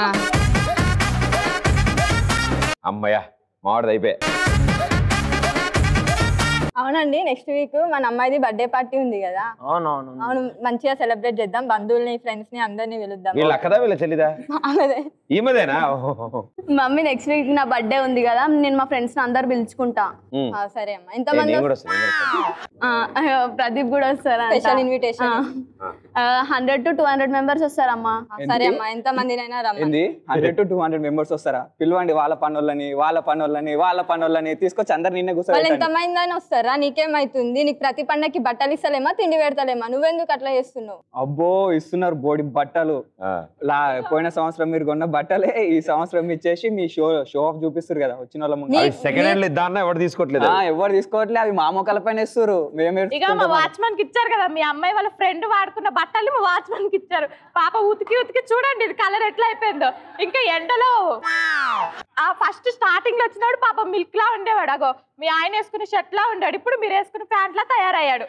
అమ్మయ్య మావాడిది అయిపోయా అవునండి నెక్స్ట్ వీక్ మన అమ్మాయిది బర్త్డే పార్టీ ఉంది కదా అవునవును అవును మంచిగా సెలబ్రేట్ చేద్దాం బంధువుల్ని ఫ్రెండ్స్ ని అందరినీ పిలుద్దాం వీళ్ళ అక్కదా వీళ్ళ చెల్లిదా ఆమెదే. ఈమెదేనా ఓహో మమ్మీ నెక్స్ట్ వీక్ నా బర్త్డే ఉంది కదా నేను మా ఫ్రెండ్స్ అందరు పిలుచుకుంటా ఉమ్. ఆ, సరే అమ్మా ఏ, ఎంతమంది నేను కూడా వస్తాను, నేను కూడా వస్తాను. ఆ, అయ్యో, ప్రదీప్ కూడా వస్తారా Special invitation. Hundred to two hundred members వస్తారమ్మా సరే అమ్మా ఎంత మందినైనా రమ్మని ఏంది hundred to two hundred members వస్తారా పిలవండి వాళ్ళ పనులని వాళ్ళ పనులని వాళ్ళ పనులని తీసుకొచ్చి అందరు నిన్నే వాళ్ళు కూర్చోబెట్టండి ఎంత మంది అయినా వస్తారా నీకేమైతుంది నీకు ప్రతి పండగకి బట్టలు ఇస్తలేమా తిండి పెడతలేమా నువ్వెందుకు అట్లా చేస్తున్నావు అబ్బో ఇస్తున్నారు బోడి బట్టలు లా పోయిన సంవత్సరం మీరు కొన్న బట్టలే ఈ సంవత్సరం ఇచ్చేసి మీ షో షో ఆఫ్ చూపిస్తారు కదా వచ్చిన వాళ్ళ ముందు అవి సెకండ్ హ్యాండ్ ఇద్దామన్నా ఎవరు తీసుకోవట్లేదు ఆ, ఎవరు తీసుకోవట్లే అవి మా మొక్కల పైన ఇస్తారు మేము ఇక మా ఏడ్చుకుంటాం. వాచ్మెన్ కి ఇచ్చారు కదా మీ అమ్మాయి వాళ్ళ ఫ్రెండ్ వాడుకున్న బట్టలు మా వాచ్మెన్ కి ఇచ్చారు పాప ఉతికి ఉతికి చూడండి ఇది కలర్ ఎట్లా అయిపోయిందో ఇంకా ఎండలో ఆ ఫస్ట్ స్టార్టింగ్ లో వచ్చినాడు పాప మిల్క్ లా ఉండేవాడు అగో మీ ఆయన వేసుకునే షర్ట్ లా ఉండాడు ఇప్పుడు మీరు వేసుకునే ప్యాంట్ లా తయారయ్యాడు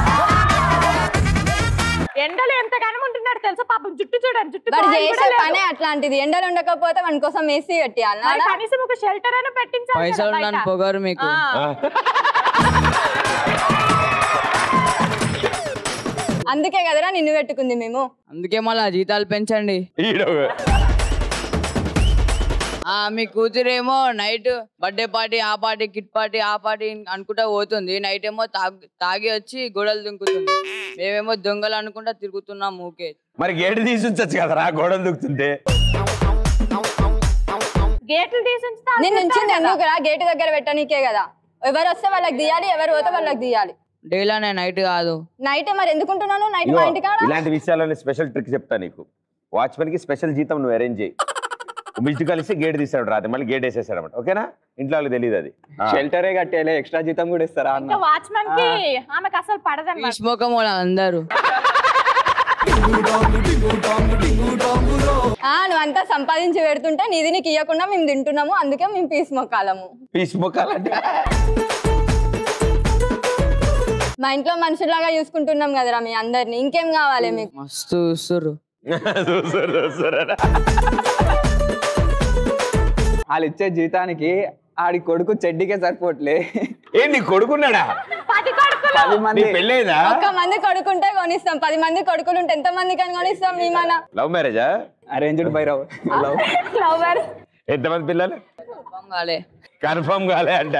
ఎండలో ఎంత ఉంటున్నాడు తెలుసా పాపం జుట్టు చూడండి జుట్టు వాడు బాగా చేసే కూడా లేదు. పనే అట్లాంటిది ఎండలు ఉండకపోతే వాడి కోసం ఏసీ పెట్టియాలి మరి కనీసం ఒక షెల్టర్ అయినా పెట్టించాలి కదా పైసలు బయట. నన్ను పొగరు మీకు ఆ. అందుకే కదరా నిన్ను పెట్టుకుంది మేము అందుకే మళ్ళీ జీతాలు పెంచండి ఆ మీ కూతురేమో నైట్ బర్త్డే పార్టీ ఆ పార్టీ కిట్ పార్టీ ఆ పార్టీ అనుకుంటా పోతుంది నైట్ ఏమో తాగి తాగి వచ్చి గోడలు దుంకుతుంది మేమేమో దొంగలు అనుకుంటా తిరుగుతున్నాం ఊకే మరి గేటు తీసి ఉంచచ్చు కదరా గోడలు దుక్కుతుంటే గేట్లు తీసి ఉంచితే నేను అంతే ఉంచింది కదా. ఎందుకురా గేట్ దగ్గర పెట్టనీకే కదా ఎవరు వస్తే వాళ్ళకి తీయాలి ఎవరు పోతే వాళ్ళకి తీయాలి డైలానే నైట్ కాదు నైట్ మరి ఎందుకుంటున్నాను నైట్ ఇగో మా ఇంటికాడ ఇలాంటి విషయాలని స్పెషల్ ట్రిక్ చెప్తా నీకు వాచ్మెన్ కి స్పెషల్ జీతం నువ్వు అరేంజ్ చేయి మిస్డ్ కలిసి గేట్ తీసాడు రాత్రి మళ్ళీ గేట్ వేసేసాడు అనమాట ఓకేనా ఇంట్లో వాళ్ళకి తెలియదు అది ఆ. షెల్టరే కట్టేలే ఎక్స్ట్రా జీతం కూడా ఇస్తారా అన్న ఇంకా వాచ్మెన్ కి ఆమెకు అసలు పడదన్నమాట ముఖం అందరూ ఆ నువ్వు అంతా సంపాదించి పెడుతుంటే నీది నీకు ఇవ్వకుండా మేము తింటున్నాము అందుకే మేము పీస్ మొక్కాలము పీస్ మొక్కాలంటే మా ఇంట్లో మనుషులాగా చూసుకుంటున్నాం కదరా మీ అందరిని ఇంకేం కావాలి మీకు మస్తు చూస్తుర్రు చూస్తారు చూస్తారు వాళ్ళు ఇచ్చే జీతానికి ఆడి కొడుకు చెడ్డికే సరిపోట్లే ఏంటి కొడుకున్నాడా పది కొడుకులు పది మంది పెళ్ళేదా ఒక్క మంది కొడుకుంటే కొనిస్తాం పది మంది కొడుకులు ఉంటే ఎంత మందికి అని కొనిస్తాం మీ మన లవ్ మ్యారేజా అరేంజ్డ్ బైరావు లవ్ లవ్ మ్యారేజ్ ఎంతమంది పిల్లలు కాలే కన్ఫర్మ్ కాలే అంట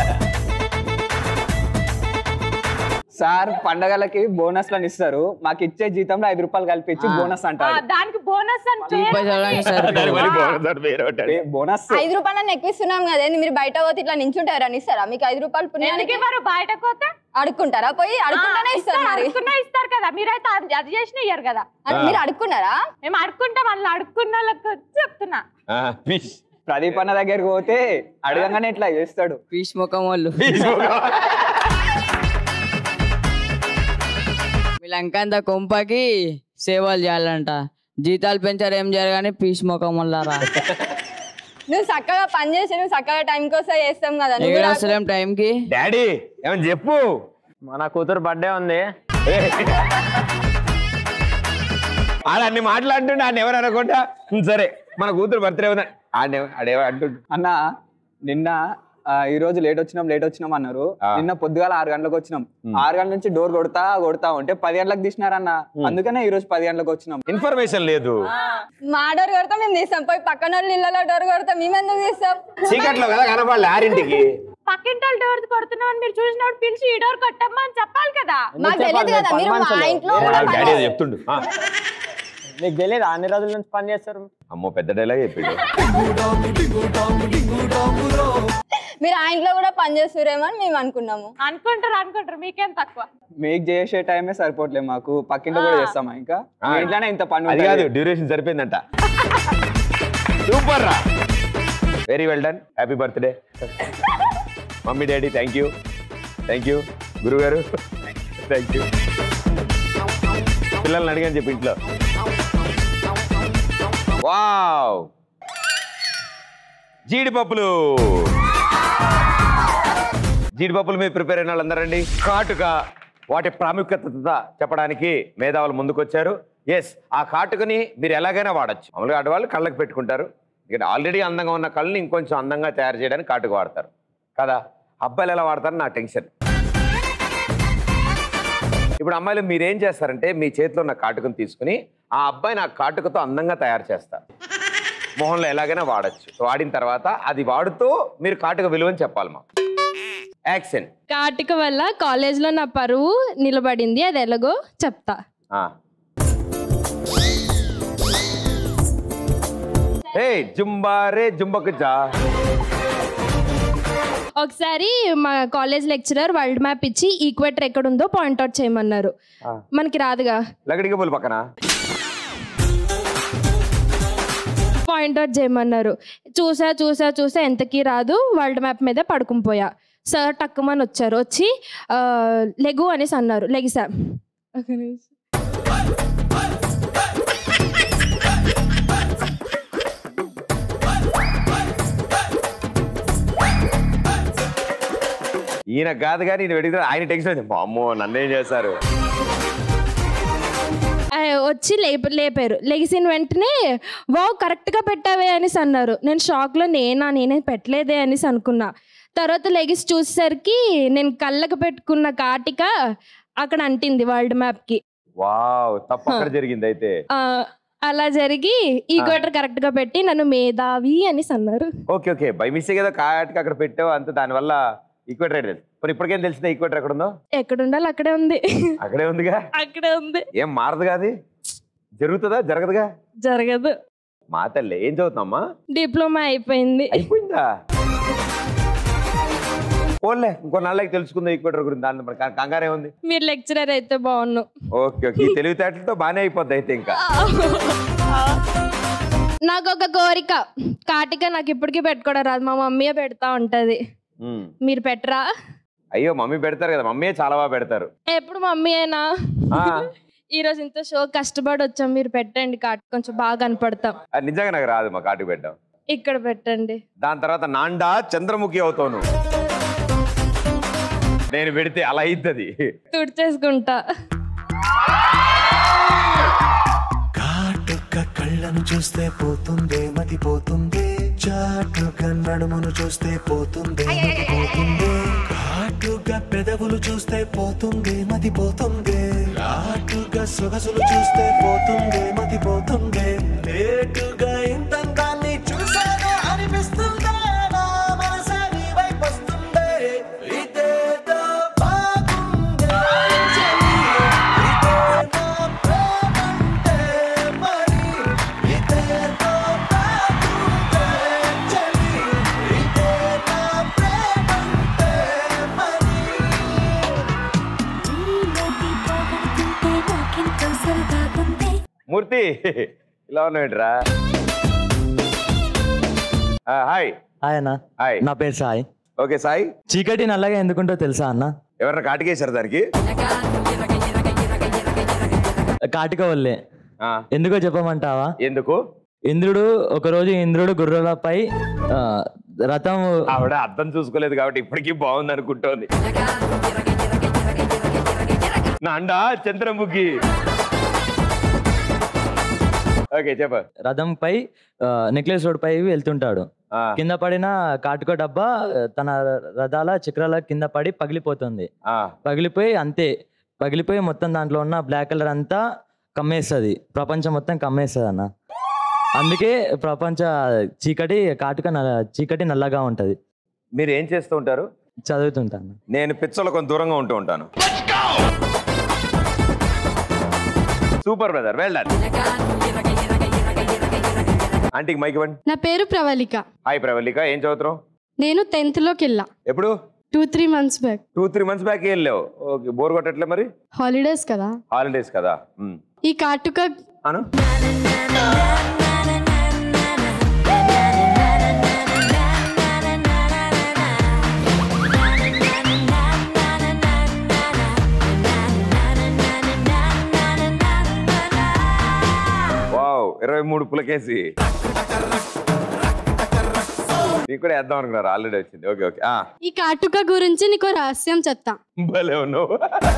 సార్ పండగలకి బోనస్లను ఇస్తారు మాకు ఇచ్చే జీతంలో ఐదు రూపాయలు కలిపించి బోనస్ ఆ, అంటారు దానికి బోనస్ అని పేరు దానికి మరి bonus అని పేరు పెట్టాడు. బోనస్ ఐదు రూపాయలు ఎక్కిస్తున్నాం కదండి మీరు బయట పోతే ఇట్లా నించుంటారా అని ఇస్తారా మీకు ఐదు రూపాయలు ఎందుకు పుణ్యానికి ఇవ్వరు బయటకు పోతే అడుక్కుంటారా పోయి అడుక్కుంటానే ఆ, ఇస్తారు మరి అడుక్కున్నా ఇస్తారు కదా మీరైతే అది- అది చేసిన ఇయ్యరు కదా అది మీరు అడుక్కున్నారా మేము అడుక్కుంటాం వాళ్ళు అడుక్కున్న వాళ్ళకి చెప్తున్నా ఆ, fish. ప్రదీప్ అన్న దగ్గరికి పోతే అడగంగానే ఇట్లా చేస్తాడు పీస్ ముఖం వాళ్ళు వీళ్ళంకంత కొంపకి సేవలు చేయాలంట జీతాలు పెంచారు ఏం చేయాలి కానీ పీస్ ముఖం వాళ్ళరా నువ్వు చక్కగా పని చేసి నువ్వు చక్కగా టైంకి వస్తే చేస్తాం కదా నువ్వు ఎక్కడ రాకు- వస్తలేం టైంకి డాడీ ఏమని చెప్పు మన కూతురు బర్త్డే ఉంది ఆడ అన్ని మాట్లాడుతుండే ఆయన ఎవరు అనుకుంటా "ఉం, సరే మన కూతురు బర్త్డే ఉందని ఆడే ఆడేవో అంటుండు అన్న నిన్న ఆ, ఈ రోజు లేట్ వచ్చినాం లేట్ వచ్చినాం అన్నారు ఆ. నిన్న పొద్దుగాల ఆరు గంటలకు వచ్చినాం ఆరు గంటల నుంచి డోర్ కొడతా కొడతా ఉంటే పది గంటలకు తీసినారన్న అందుకనే ఈ రోజు పది గంటలకు వచ్చినాం ఇన్ఫర్మేషన్ లేదు మా డోర్ కొడతాం మేము తీస్తాం పోయి పక్కన వాళ్ళ ఇళ్ళలో డోర్ కొడతాం మేము ఎందుకు తీస్తాం చీకట్లో కదా కనపడలే ఆరింటికి పక్కింటి వాళ్ళు డోర్ కొడుతున్నామని మీరు చూసినప్పుడు పిలిచి ఈ డోర్ కొట్టమ్మా అని చెప్పాలి కదా మాకు తెలియదు కదా మీరు మా ఇంట్లో కూడా పని డాడీ అది చెప్తుండు ఆ, నీకు తెలియదు అన్ని రోజుల నుంచి పని చేస్తారు అమ్మో పెద్ద డైలాగ్ చెప్పిండు మీరు ఆ ఇంట్లో కూడా పని చేస్తురేమో అని మేము అనుకున్నాము అనుకుంటారు అనుకుంటారు మీకేం తక్కువ మీకు చేసే టైమే సరిపోవట్లేదు మాకు పక్కింట్లో కూడా చేస్తామా ఇంకా ఆ. మీ ఇంట్లోనే ఇంత పని అది ఉంటది. కాదు డ్యూరేషన్ సరిపోయిందంట సూపర్ రా very well done happy birthday mummy daddy thank you thank you గురుగారు థ్యాంక్ యూ పిల్లల్ని అడిగాను చెప్పి ఇంట్లో వావ్ జీడిపప్పులు జీడిపప్పుల మీద ప్రిపేర్ అయిన వాళ్ళందరండి కాటుక వాటి ప్రాముఖ్యత చెప్పడానికి మేధావులు ముందుకొచ్చారు ఎస్ ఆ కాటుకని మీరు ఎలాగైనా వాడచ్చు మామూలుగా ఆడవాళ్ళు కళ్ళకి పెట్టుకుంటారు ఇక్కడ ఆల్రెడీ అందంగా ఉన్న కళ్ళని ఇంకొంచెం అందంగా తయారు చేయడానికి కాటుక వాడతారు కదా అబ్బాయిలు ఎలా వాడతారు నా టెన్షన్ ఇప్పుడు అమ్మాయిలు మీరేం చేస్తారంటే మీ చేతిలో ఉన్న కాటుకను తీసుకుని ఆ అబ్బాయిని ఆ కాటుకతో అందంగా తయారు చేస్తారు మొహంలో ఎలాగైనా వాడచ్చు వాడిన తర్వాత అది వాడుతూ మీరు కాటుక విలువని చెప్పాలి మా యాక్షన్ కాటిక వల్ల కాలేజ్లో నా పరువు నిలబడింది అది ఎలాగో చెప్తా ఏ జుంబారే జుంబకు జా ఒకసారి మా కాలేజ్ లెక్చరర్ వరల్డ్ మ్యాప్ ఇచ్చి ఈక్వేటర్ ఎక్కడ ఉందో పాయింట్ అవుట్ చేయమన్నారు మనకి రాదుగా లగడికి పోలు పక్కన పాయింట్ అవుట్ చేయమన్నారు చూసా చూసా చూసా ఎంతకీ రాదు వరల్డ్ మ్యాప్ మీద పడుకుని పోయా సార్ టక్కుమని వచ్చారు వచ్చి ఆ, లెగు అనేసి అన్నారు లెగిసా ఒక నిమిషం. ఈయన కాదు కానీ ఈయన పెడితే ఆయన టెన్షన్ అయింది అమ్మో నన్నేం చేస్తారు ఆ, వచ్చి లేప లేపారు లెగిసిన వెంటనే వావ్ కరెక్ట్గా పెట్టావే అనేసి అన్నారు నేను షాక్లో నేనా నేనే పెట్టలేదే అనేసి అనుకున్నా తర్వాత లెగిసి చూసేసరికి నేను కళ్ళకు పెట్టుకున్న కాటిక అక్కడ అంటింది వరల్డ్ మ్యాప్కి వావ్ తప్పు అక్కడ జరిగింది అయితే ఆ, అలా జరిగి ఈ గోటర్ కరెక్ట్గా పెట్టి నన్ను మేధావి అనేసి అన్నారు ఓకే ఓకే బై మిస్టేక్ ఏదో కాటికి అక్కడ పెట్టావు అంత దానివల్ల ఈక్వేటర్ తెలుసు మరి ఇప్పటికేం తెలిసిందా ఈక్వేటర్ ఎక్కడ ఉందో ఎక్కడ ఉండాలి అక్కడే ఉంది అక్కడే ఉందిగా అక్కడే ఉంది ఏం మారదు కాదు జరుగుతుందా జరగదుగా జరగదు మా తల్లి ఏం చదువుతున్నామ్మా డిప్లొమా అయిపోయింది అయిపోయిందా పోన్లే ఇంకో నాళ్ళకి తెలుసుకుందాం ఈక్వేటర్ గురించి దాని మరి క- కంగారే ఉంది మీరు లెక్చరర్ అయితే బాగున్ను ఓకే ఓకే ఈ తెలివితేటలతో బాగానే అయిపోద్ది అయితే ఇంకా నాకు ఒక కోరిక కాటిక నాకు ఇప్పటికీ పెట్టుకోవడం రాదు మా మమ్మీయే పెడతా ఉంటది ఉమ్. మీరు పెట్టరా అయ్యో మమ్మీ పెడతారు కదా మమ్మీ చాలా బాగా పెడతారు ఎప్పుడు మమ్మీ అయినా ఆ, ఈ రోజు ఇంత షో కష్టపడి వచ్చాం మీరు పెట్టండి కాటి కొంచెం బాగా కనపడతాం అది నిజంగా నాకు రాదు మా కాటుకు పెట్టాం ఇక్కడ పెట్టండి దాని తర్వాత నాండా చంద్రముఖి అవుతాను నేను పెడితే అలా అవుతుంది తుడిచేసుకుంటా కాటుక కళ్ళను చూస్తే పోతుందే మతి పోతుందే చాటుగా నడుమును చూస్తే పోతుందే మతి పోతుందే కాటుగా పెదవులు చూస్తే పోతుందే మతి పోతుందే కాటుగా సొగసులు చూస్తే పోతుందే మతి పోతుందే లేటుగా ఇంతంతాన్ని చూసానే అనిపిస్తుందే నా మనసే నీ వైపు వస్తుందే ఇదేదో బాగుందే చెలి. ఇదే నా ప్రేమంటే మరి ఇదేదో బాగుందే చెలి. ఇదే నా ప్రేమంటే మరి మూర్తి ఇలా ఉన్నాడురా హాయ్ హాయ్ అన్న హాయ్ నా పేరు సాయి ఓకే సాయి చీకటి నల్లగా ఎందుకుంటో తెలుసా అన్న ఎవరన్నా కాటికేశారు దానికి కాటిక వల్లే ఎందుకో చెప్పమంటావా ఎందుకు ఇంద్రుడు ఒకరోజు ఇంద్రుడు గుర్రాలపై ఆ, రథం ఆవిడ అర్థం చూసుకోలేదు కాబట్టి ఇప్పటికీ బాగుంది అనుకుంటోంది నాండా చంద్రముఖి ఓకే చెప్ప రథంపై నెక్లెస్ రోడ్ పై వెళ్తుంటాడు కింద పడిన కాటుక డబ్బా ఆ, తన రథాల చక్రాల కింద పడి పగిలిపోతుంది పగిలిపోయి అంతే పగిలిపోయి మొత్తం దాంట్లో ఉన్న బ్లాక్ కలర్ అంతా కమ్మేస్తుంది ప్రపంచం మొత్తం కమ్మేస్తుంది అన్న అందుకే ప్రపంచ చీకటి కాటుక నల్ల చీకటి నల్లగా ఉంటది మీరు ఏం చేస్తూ ఉంటారు చదువుతుంటాను నేను పిచ్చల కొంత దూరంగా ఉంటూ ఉంటాను సూపర్ బ్రదర్ వెల్ డన్ ఆంటీకి మైక్ ఇవ్వండి నా పేరు ప్రవళిక హాయ్ ప్రవల్లిక ఏం చదువుతున్నావు నేను టెన్త్ లోకి వెళ్ళా ఎప్పుడు two three months back two three months back వెళ్ళావు ఓకే బోర్ కొట్టట్లే మరి హాలిడేస్ కదా హాలిడేస్ కదా మ్. ఈ కాటుక అను వావ్ ఇరవై మూడు పులకేసి నీకు కూడా వేద్దాం అనుకున్నారు ఆల్రెడీ వచ్చింది ఓకే ఓకే ఆ ఈ కాటుక గురించి నీకు రహస్యం చెప్తా భలే ఉన్నావు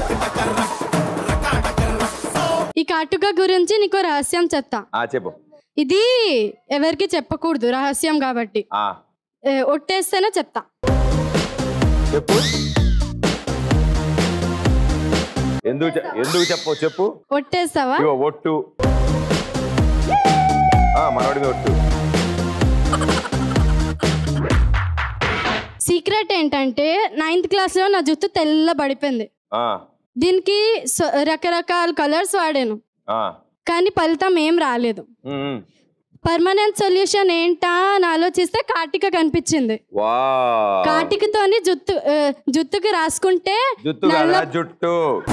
ఈ కాటుక గురించి నీకు రహస్యం చెప్తా ఆ చెప్పు ఇది ఎవరికి చెప్పకూడదు రహస్యం కాబట్టి ఆ ఏ, ఒట్టేస్తేనే చెప్తా చెప్పు ఎందుకు చె- ఎందుకు చెప్పు చెప్పు ఒట్టేస్తావా ఇగో ఒట్టు ఆ, మనోడి మీద ఒట్టు సీక్రెట్ ఏంటంటే నైన్త్ క్లాస్లో నా జుట్టు తెల్ల పడిపోయింది ఆ, దీనికి స- రకరకాల కలర్స్ వాడాను ఆ, కానీ ఫలితం ఏం రాలేదు ఉమ్, ఉమ్. పర్మనెంట్ సొల్యూషన్ ఏంటా అని ఆలోచిస్తే కాటిక కనిపించింది వా కాటికతోని జుత్తు ఆ, జుత్తుకి రాసుకుంటే జుట్టు నల్ల కదా జుట్టు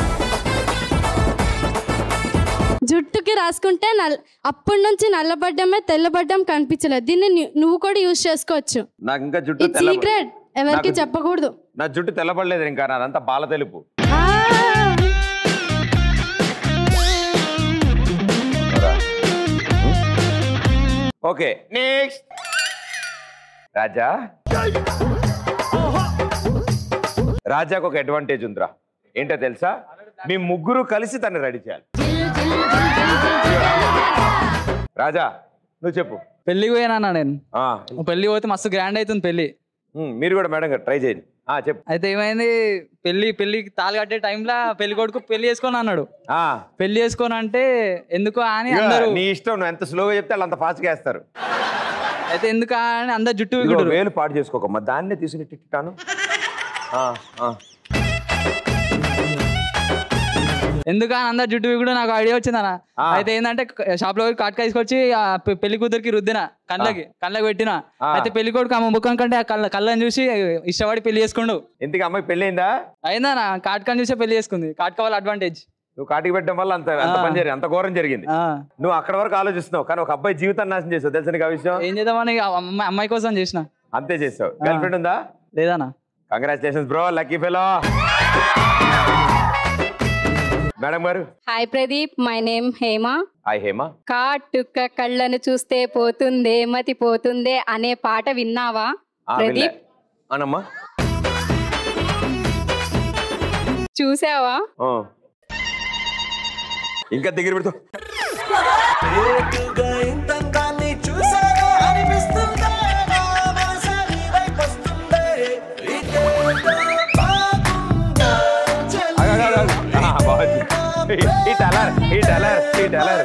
జుట్టుకి రాసుకుంటే నల్ అప్పటి నుంచి నల్లబడ్డమే తెల్లబడ్డం కనిపించలేదు దీన్ని ని- నువ్వు కూడా యూజ్ చేసుకోవచ్చు నాకు ఇంకా జుట్టు ఇది తెల్ల సీక్రెట్ ఎవరికి నాకు- చెప్పకూడదు నా జుట్టు తెల్లబడలేదు ఇంకా నాదంతా బాల తెలుపు ఓకే నెక్స్ట్ రాజా రాజాకు ఒక అడ్వాంటేజ్ ఉందిరా ఏంటో తెలుసా మీ ముగ్గురు కలిసి తను రెడీ చేయాలి రాజా నువ్వు చెప్పు పెళ్లికి పోయినా నేను పెళ్లి పోతే మస్తు గ్రాండ్ అవుతుంది పెళ్లి మీరు కూడా మేడం గారు ట్రై చేయండి ఆ, చెప్పు అయితే ఏమైంది పెళ్లి పెళ్లికి తాళి కట్టే టైంలో పెళ్లి కొడుకు పెళ్లి చేసుకొని అన్నాడు పెళ్లి చేసుకొని అంటే ఎందుకు అని ఇక అందరూ నీ ఇష్టం నువ్వు ఎంత స్లోగా చెప్తే వాళ్ళు అంత ఫాస్ట్గా వేస్తారు అయితే ఎందుకు అని అందరు జుట్టు ఇదిగో విగుడు వేలు పాడు చేసుకోకమ్మా దాన్నే తీసుకుని తిట్టాను ఎందుకు అని అందరు జుట్టు విగుడు నాకు ఐడియా వచ్చిందన్న అయితే ఏంటంటే షాప్ లో కాటకా తీసుకొచ్చి ఆ పె- పెళ్లి కూతురికి రుద్దిన కళ్ళకి కళ్ళకి పెట్టిన ఆ. అయితే పెళ్లి కొడుకు ఆమె ముఖం కంటే ఆ కళ్ళ కళ్ళని చూసి ఇష్టపడి పెళ్లి చేసుకుండు ఇంతకు అమ్మాయి పెళ్లి అయిందా అయిందన్న కాటకాని చూసే పెళ్లి చేసుకుంది కాటకా వాళ్ళ అడ్వాంటేజ్ నువ్వు కాటికి పెట్టడం వల్ల అంత అంత ఆ. పని జరిగింది అంత ఘోరం జరిగింది నువ్వు అక్కడ వరకు ఆలోచిస్తున్నావు కానీ ఒక అబ్బాయి జీవితాన్ని నాశనం చేసావు తెలుసా నీకు ఆ విషయం ఏం చేద్దామని ఆ అమ్మాయి అమ్మాయి కోసం చేసిన అంతే చేసావు గర్ల్ ఫ్రెండ్ ఉందా లేదన్నా congratulations bro lucky fellow madam గారు hi Pradeep my name Hema hi Hema కాటుక కళ్ళను చూస్తే పోతుందే మతి పోతుందే అనే పాట విన్నావా ఆ, వినలే. ప్రదీప్ అనమ్మా చూసావా ఆ. ఇంకా దగ్గర పెడుతూ ఈ టలర్ ఈ టలర్ ఈ టలర్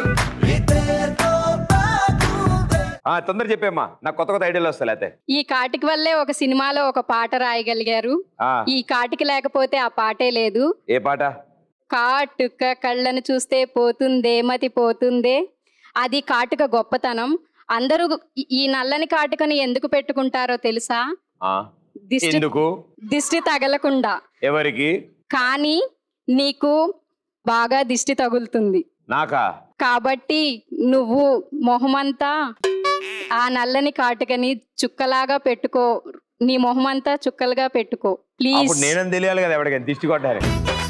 తొందర చెప్పేమ్మా నాకు కొత్త కొత్త ఐడియాలు వస్తాయి అయితే ఈ కాటికి వల్లే ఒక సినిమాలో ఒక పాట రాయగలిగారు ఆ. ఈ కాటికి లేకపోతే ఆ పాటే లేదు ఏ పాట కాటుక కళ్ళను చూస్తే పోతుందే మతి పోతుందే అది కాటుక గొప్పతనం అందరూ ఈ- ఈ నల్లని కాటుకని ఎందుకు పెట్టుకుంటారో తెలుసా ఆ. దిష్టి ఎందుకు దిష్టి తగలకుండా ఎవరికి కానీ నీకు బాగా దిష్టి తగులుతుంది నాకా కాబట్టి నువ్వు మొహమంతా ఆ నల్లని కాటుకని చుక్కలాగా పెట్టుకో నీ మొహమంతా చుక్కలుగా పెట్టుకో ప్లీజ్ అప్పుడు నేనేం తెలియాలి కదా ఎవరికైనా దిష్టి కొట్టాలి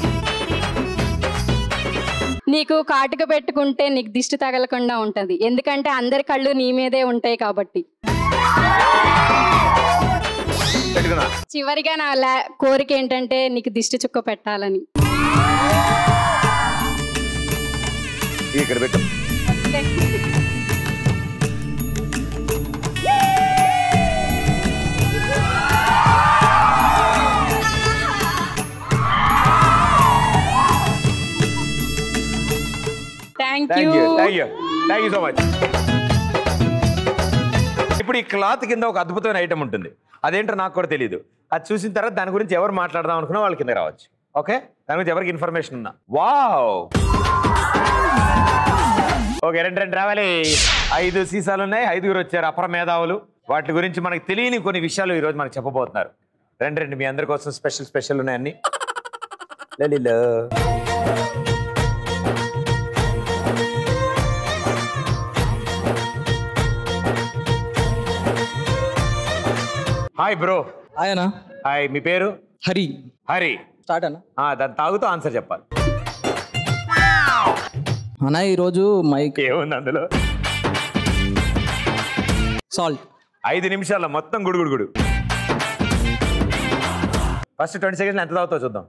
నీకు కాటుక పెట్టుకుంటే నీకు దిష్టి తగలకుండా ఉంటది ఎందుకంటే అందరి కళ్ళు నీ మీదే ఉంటాయి కాబట్టి పెట్టుకున్నా చివరిగా నా లా- కోరిక ఏంటంటే నీకు దిష్టి చుక్క పెట్టాలని ఇక్కడ పెట్టు thank thank you you thank you thank you so much ఇప్పుడు ఈ క్లాత్ కింద ఒక అద్భుతమైన ఐటమ్ ఉంటుంది అదేంటో నాకు కూడా తెలియదు అది చూసిన తర్వాత దాని గురించి ఎవరు మాట్లాడదాం అనుకున్నా వాళ్ళ కింద రావచ్చు ఓకే దాని గురించి ఎవరికి ఇన్ఫర్మేషన్ ఉన్నా వావ్ ఓకే రెండు రెండు రావాలి ఐదు సీసాలు ఉన్నాయి ఐదుగురు వచ్చారు అపర మేధావులు వాటి గురించి మనకు తెలియని కొన్ని విషయాలు ఈరోజు మనకు చెప్పబోతున్నారు రెండు రెండు మీ అందరి కోసం స్పెషల్ స్పెషల్ ఉన్నాయి అన్ని లలిలో హాయ్ బ్రో ఆయన హాయ్ మీ పేరు హరి హరి స్టార్ట్ అన్న ఆ, దాన్ని తాగుతూ ఆన్సర్ చెప్పాలి అన్న ఈరోజు మైక్ ఏముంది అందులో సాల్ట్ ఐదు నిమిషాల్లో మొత్తం గుడు గుడు గుడు ఫస్ట్ ట్వంటీ సెకండ్స్ ఎంత తాగుతావు చూద్దాం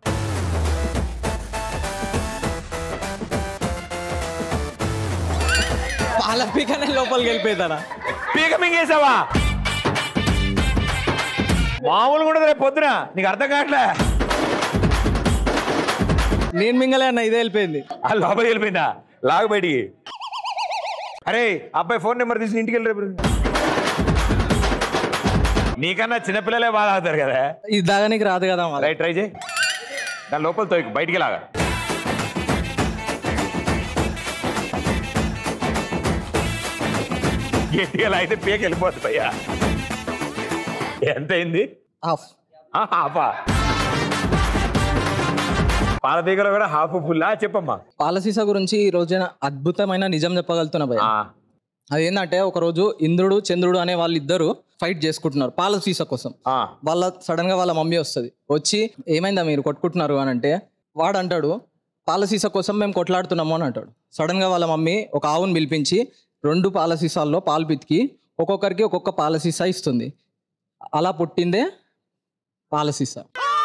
పాల పీకనే లోపలికి వెళ్ళిపోయిందనా పీక మింగేసావా మామూలు కూడా రేపు పొద్దున నీకు అర్థం కావట్లే నేను మింగలే అన్న ఇదే వెళ్ళిపోయింది ఆ లోపల వెళ్ళిపోయిందా లాగు బయటికి అరే అబ్బాయి ఫోన్ నెంబర్ తీసి ఇంటికి వెళ్ళి రేపు నీకన్నా చిన్నపిల్లలే బాగా తాగుతారు కదా ఇది దాగానికి రాదు కదా రైట్ ట్రై చేయి దాని లోపల తోయకు బయటికి లాగా గట్టిగా లాగితే పేక వెళ్ళిపోతుంది భయ్యా ఎంత అయింది హాఫ్ హాఫా పాల దగ్గర కూడా హాఫ్ ఫుల్లా చెప్పమ్మా పాల సీసా గురించి ఈ రోజున అద్భుతమైన నిజం చెప్పగలుగుతున్నా భయ అదేంటంటే ఒక రోజు ఇంద్రుడు చంద్రుడు అనే వాళ్ళు ఇద్దరు ఫైట్ చేసుకుంటున్నారు పాల సీసా కోసం వాళ్ళ సడన్ గా వాళ్ళ మమ్మీ వస్తుంది వచ్చి ఏమైందా మీరు కొట్టుకుంటున్నారు అని అంటే వాడు అంటాడు పాల సీసా కోసం మేము కొట్లాడుతున్నాము అని అంటాడు సడన్ గా వాళ్ళ మమ్మీ ఒక ఆవును పిలిపించి రెండు పాల సీసాల్లో పాలు పితికి ఒక్కొక్కరికి ఒక్కొక్క పాల సీసా ఇస్తుంది అలా పుట్టిందే పాల సీసా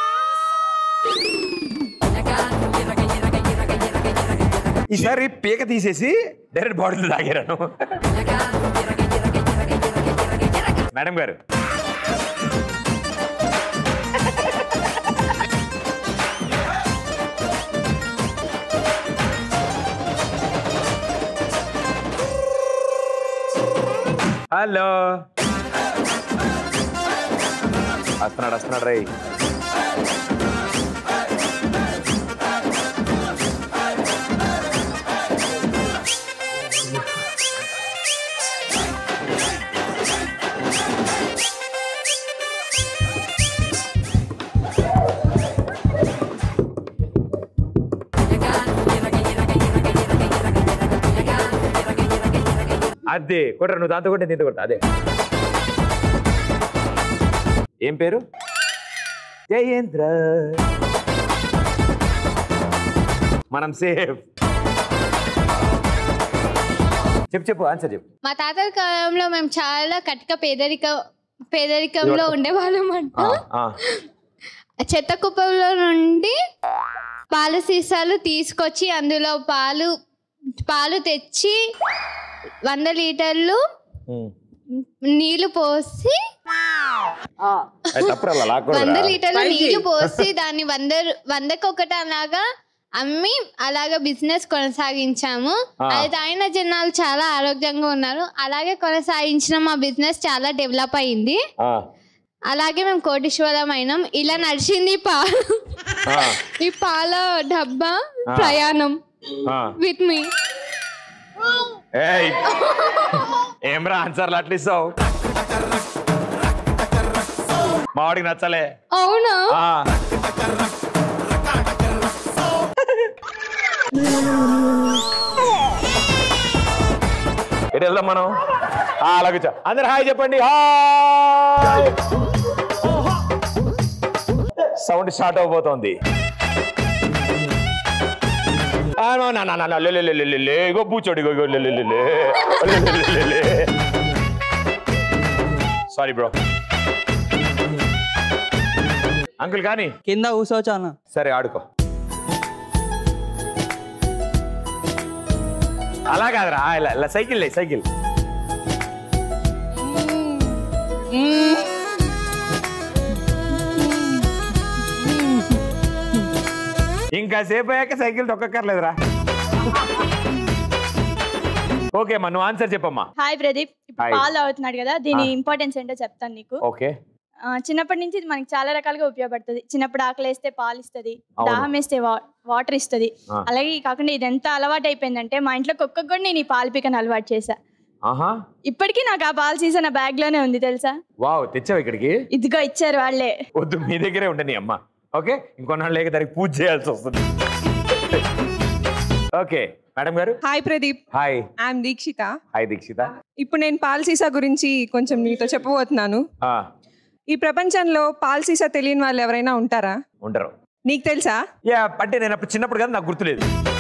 ఈసారి పీక తీసేసి డైరెక్ట్ బాటిల్ తాగాను మేడం గారు హలో వస్తున్నాడు వస్తున్నాడు రై అదే కొట్టరు నువ్వు దాంతో కొట్టే దీంతో కొట్ట అదే ఏం పేరు జయేంద్ర మనం సేఫ్ చెప్పు చెప్పు ఆన్సర్ చెప్పు మా తాతల కాలంలో మేము చాలా కటిక పేదరిక పేదరికంలో ఉండేవాళ్ళం అంట ఆ, చెత్త కుప్పలో నుండి పాల సీసాలు తీసుకొచ్చి అందులో పాలు పాలు తెచ్చి వంద లీటర్లు ఉమ్. నీళ్లు పోసి అది తప్పురా అలా లాక్కూడదురా. వంద లీటర్ల నీళ్లు పోసి దాన్ని వంద వందకి ఒకటి అలాగా అమ్మి అలాగా బిజినెస్ కొనసాగించాము ఆ. అది తాగిన జనాలు చాలా ఆరోగ్యంగా ఉన్నారు అలాగే కొనసాగించిన మా బిజినెస్ చాలా డెవలప్ అయింది ఆ, అలాగే మేము కోటీశ్వరం అయినాం ఇలా నడిచింది పా ఆ, ఈ పాల డబ్బా ఆ. ప్రయాణం ఆ. విత్ మీ ఏయ్ ఏమ్రా ఆన్సర్లు అట్లా ఇస్తావు మా వాడికి నచ్చలే అవునా ఆ. ఎటు వెళ్దాం మనం ఆ, అలా కూర్చో అందరు హాయ్ చెప్పండి హాయ్ సౌండ్ స్టార్ట్ అవబోతోంది ఆ, నా, నా, నా, నా, నా, లే, లే, లే, లే, లే, లే, ఇగో బూచోడు ఇగో ఇగో, లే, లే, లే, లే. లే, లే, లే, లే, లే. సారీ బ్రో అంకుల్ కానీ కింద కూర్చోవచ్చా అన్న సరే ఆడుకో అలా కాదురా ఇలా ఇలా సైకిల్ లే సైకిల్ ఇంకా సేపు అయ్యాక సైకిల్ తొక్కక్కర్లేదురా ఓకే అమ్మా నువ్వు ఆన్సర్ చెప్పమ్మా హాయ్ ప్రదీప్ ఇప్పుడు హాయ్. పాలు అవుతున్నాడు కదా దీని ఆ. ఇంపార్టెన్స్ ఏంటో చెప్తాను నీకు ఓకే ఆ, చిన్నప్పటి నుంచి ఇది మనకి చాలా రకాలుగా ఉపయోగపడుతుంది చిన్నప్పుడు ఆకలి వేస్తే పాలు ఇస్తుంది అవును. దాహం వేస్తే వా- వాటర్ ఇస్తుంది ఆ. అలాగే ఈ కాకుండా ఇది ఎంత అలవాటు అయిపోయిందంటే మా ఇంట్లో కుక్కకు కూడా నేను ఈ పాలు పీకని అలవాటు చేశా ఆహా ఇప్పటికీ నాకు ఆ పాలు సీసా నా బ్యాగ్ లోనే ఉంది తెలుసా వావ్ తెచ్చావు ఇక్కడికి ఇదిగో ఇచ్చారు వాళ్ళే వద్దు మీ దగ్గరే ఉండని అమ్మ ఓకే ఇంకొన్నాళ్ళు లేక దానికి పూజ చేయాల్సి వస్తుంది ఓకే మేడం గారు hi Pradeep hi I'm Dikshitha hi Dikshitha ఇప్పుడు నేను పాల్ సీసా గురించి కొంచెం మీతో చెప్పబోతున్నాను ఆ, ఈ ప్రపంచంలో పాల్ సీసా తెలియని వాళ్ళు ఎవరైనా ఉంటారా ఉండరు నీకు తెలుసా యా అంటే నేను అప్పుడు చిన్నప్పుడు కదా నాకు గుర్తులేదు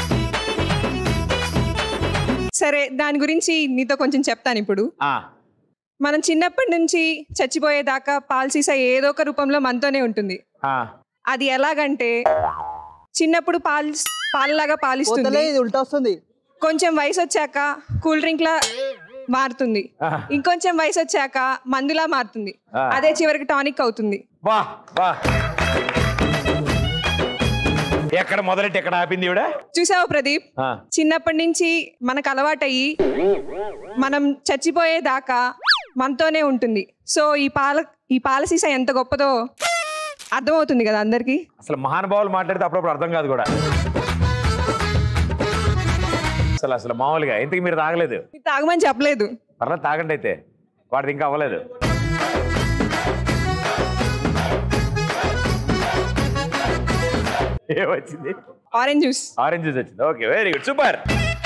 సరే దాని గురించి నీతో కొంచెం చెప్తాను ఇప్పుడు ఆ, మనం చిన్నప్పటి నుంచి చచ్చిపోయేదాకా పాల్ సీసా ఏదో ఒక రూపంలో మనతోనే ఉంటుంది ఆ, అది ఎలాగంటే చిన్నప్పుడు పాల్ పాలలాగా పాలిస్తుంది పోతలే, ఇది ఉల్టా వస్తుంది కొంచెం వయసు వచ్చాక కూల్ డ్రింక్ లా మారుతుంది ఆ. ఇంకొంచెం వయసు వచ్చాక మందులా మారుతుంది ఆ. అదే చివరికి టానిక్ అవుతుంది వా వా ఎక్కడ మొదలెట్టి ఎక్కడ ఆపింది ఈవిడ చూసావా ప్రదీప్ ఆ. చిన్నప్పటి నుంచి మనకు అలవాటయ్యి మనం చచ్చిపోయేదాకా మనతోనే ఉంటుంది సో ఈ పాల ఈ పాలసీస ఎంత గొప్పదో అర్థమవుతుంది కదా అందరికీ అసలు మహానుభావులు మాట్లాడితే అప్పుడప్పుడు అర్థం కాదు కూడా అసలు అసలు మామూలుగా ఇంతకు మీరు తాగలేదు మీరు తాగమని చెప్పలేదు పర్లేదు తాగండి అయితే వాడిది ఇంకా అవ్వలేదు ఏమొచ్చింది ఆరెంజ్ జ్యూస్ ఆరెంజ్ జ్యూస్ వచ్చింది ఓకే వెరీ గుడ్ సూపర్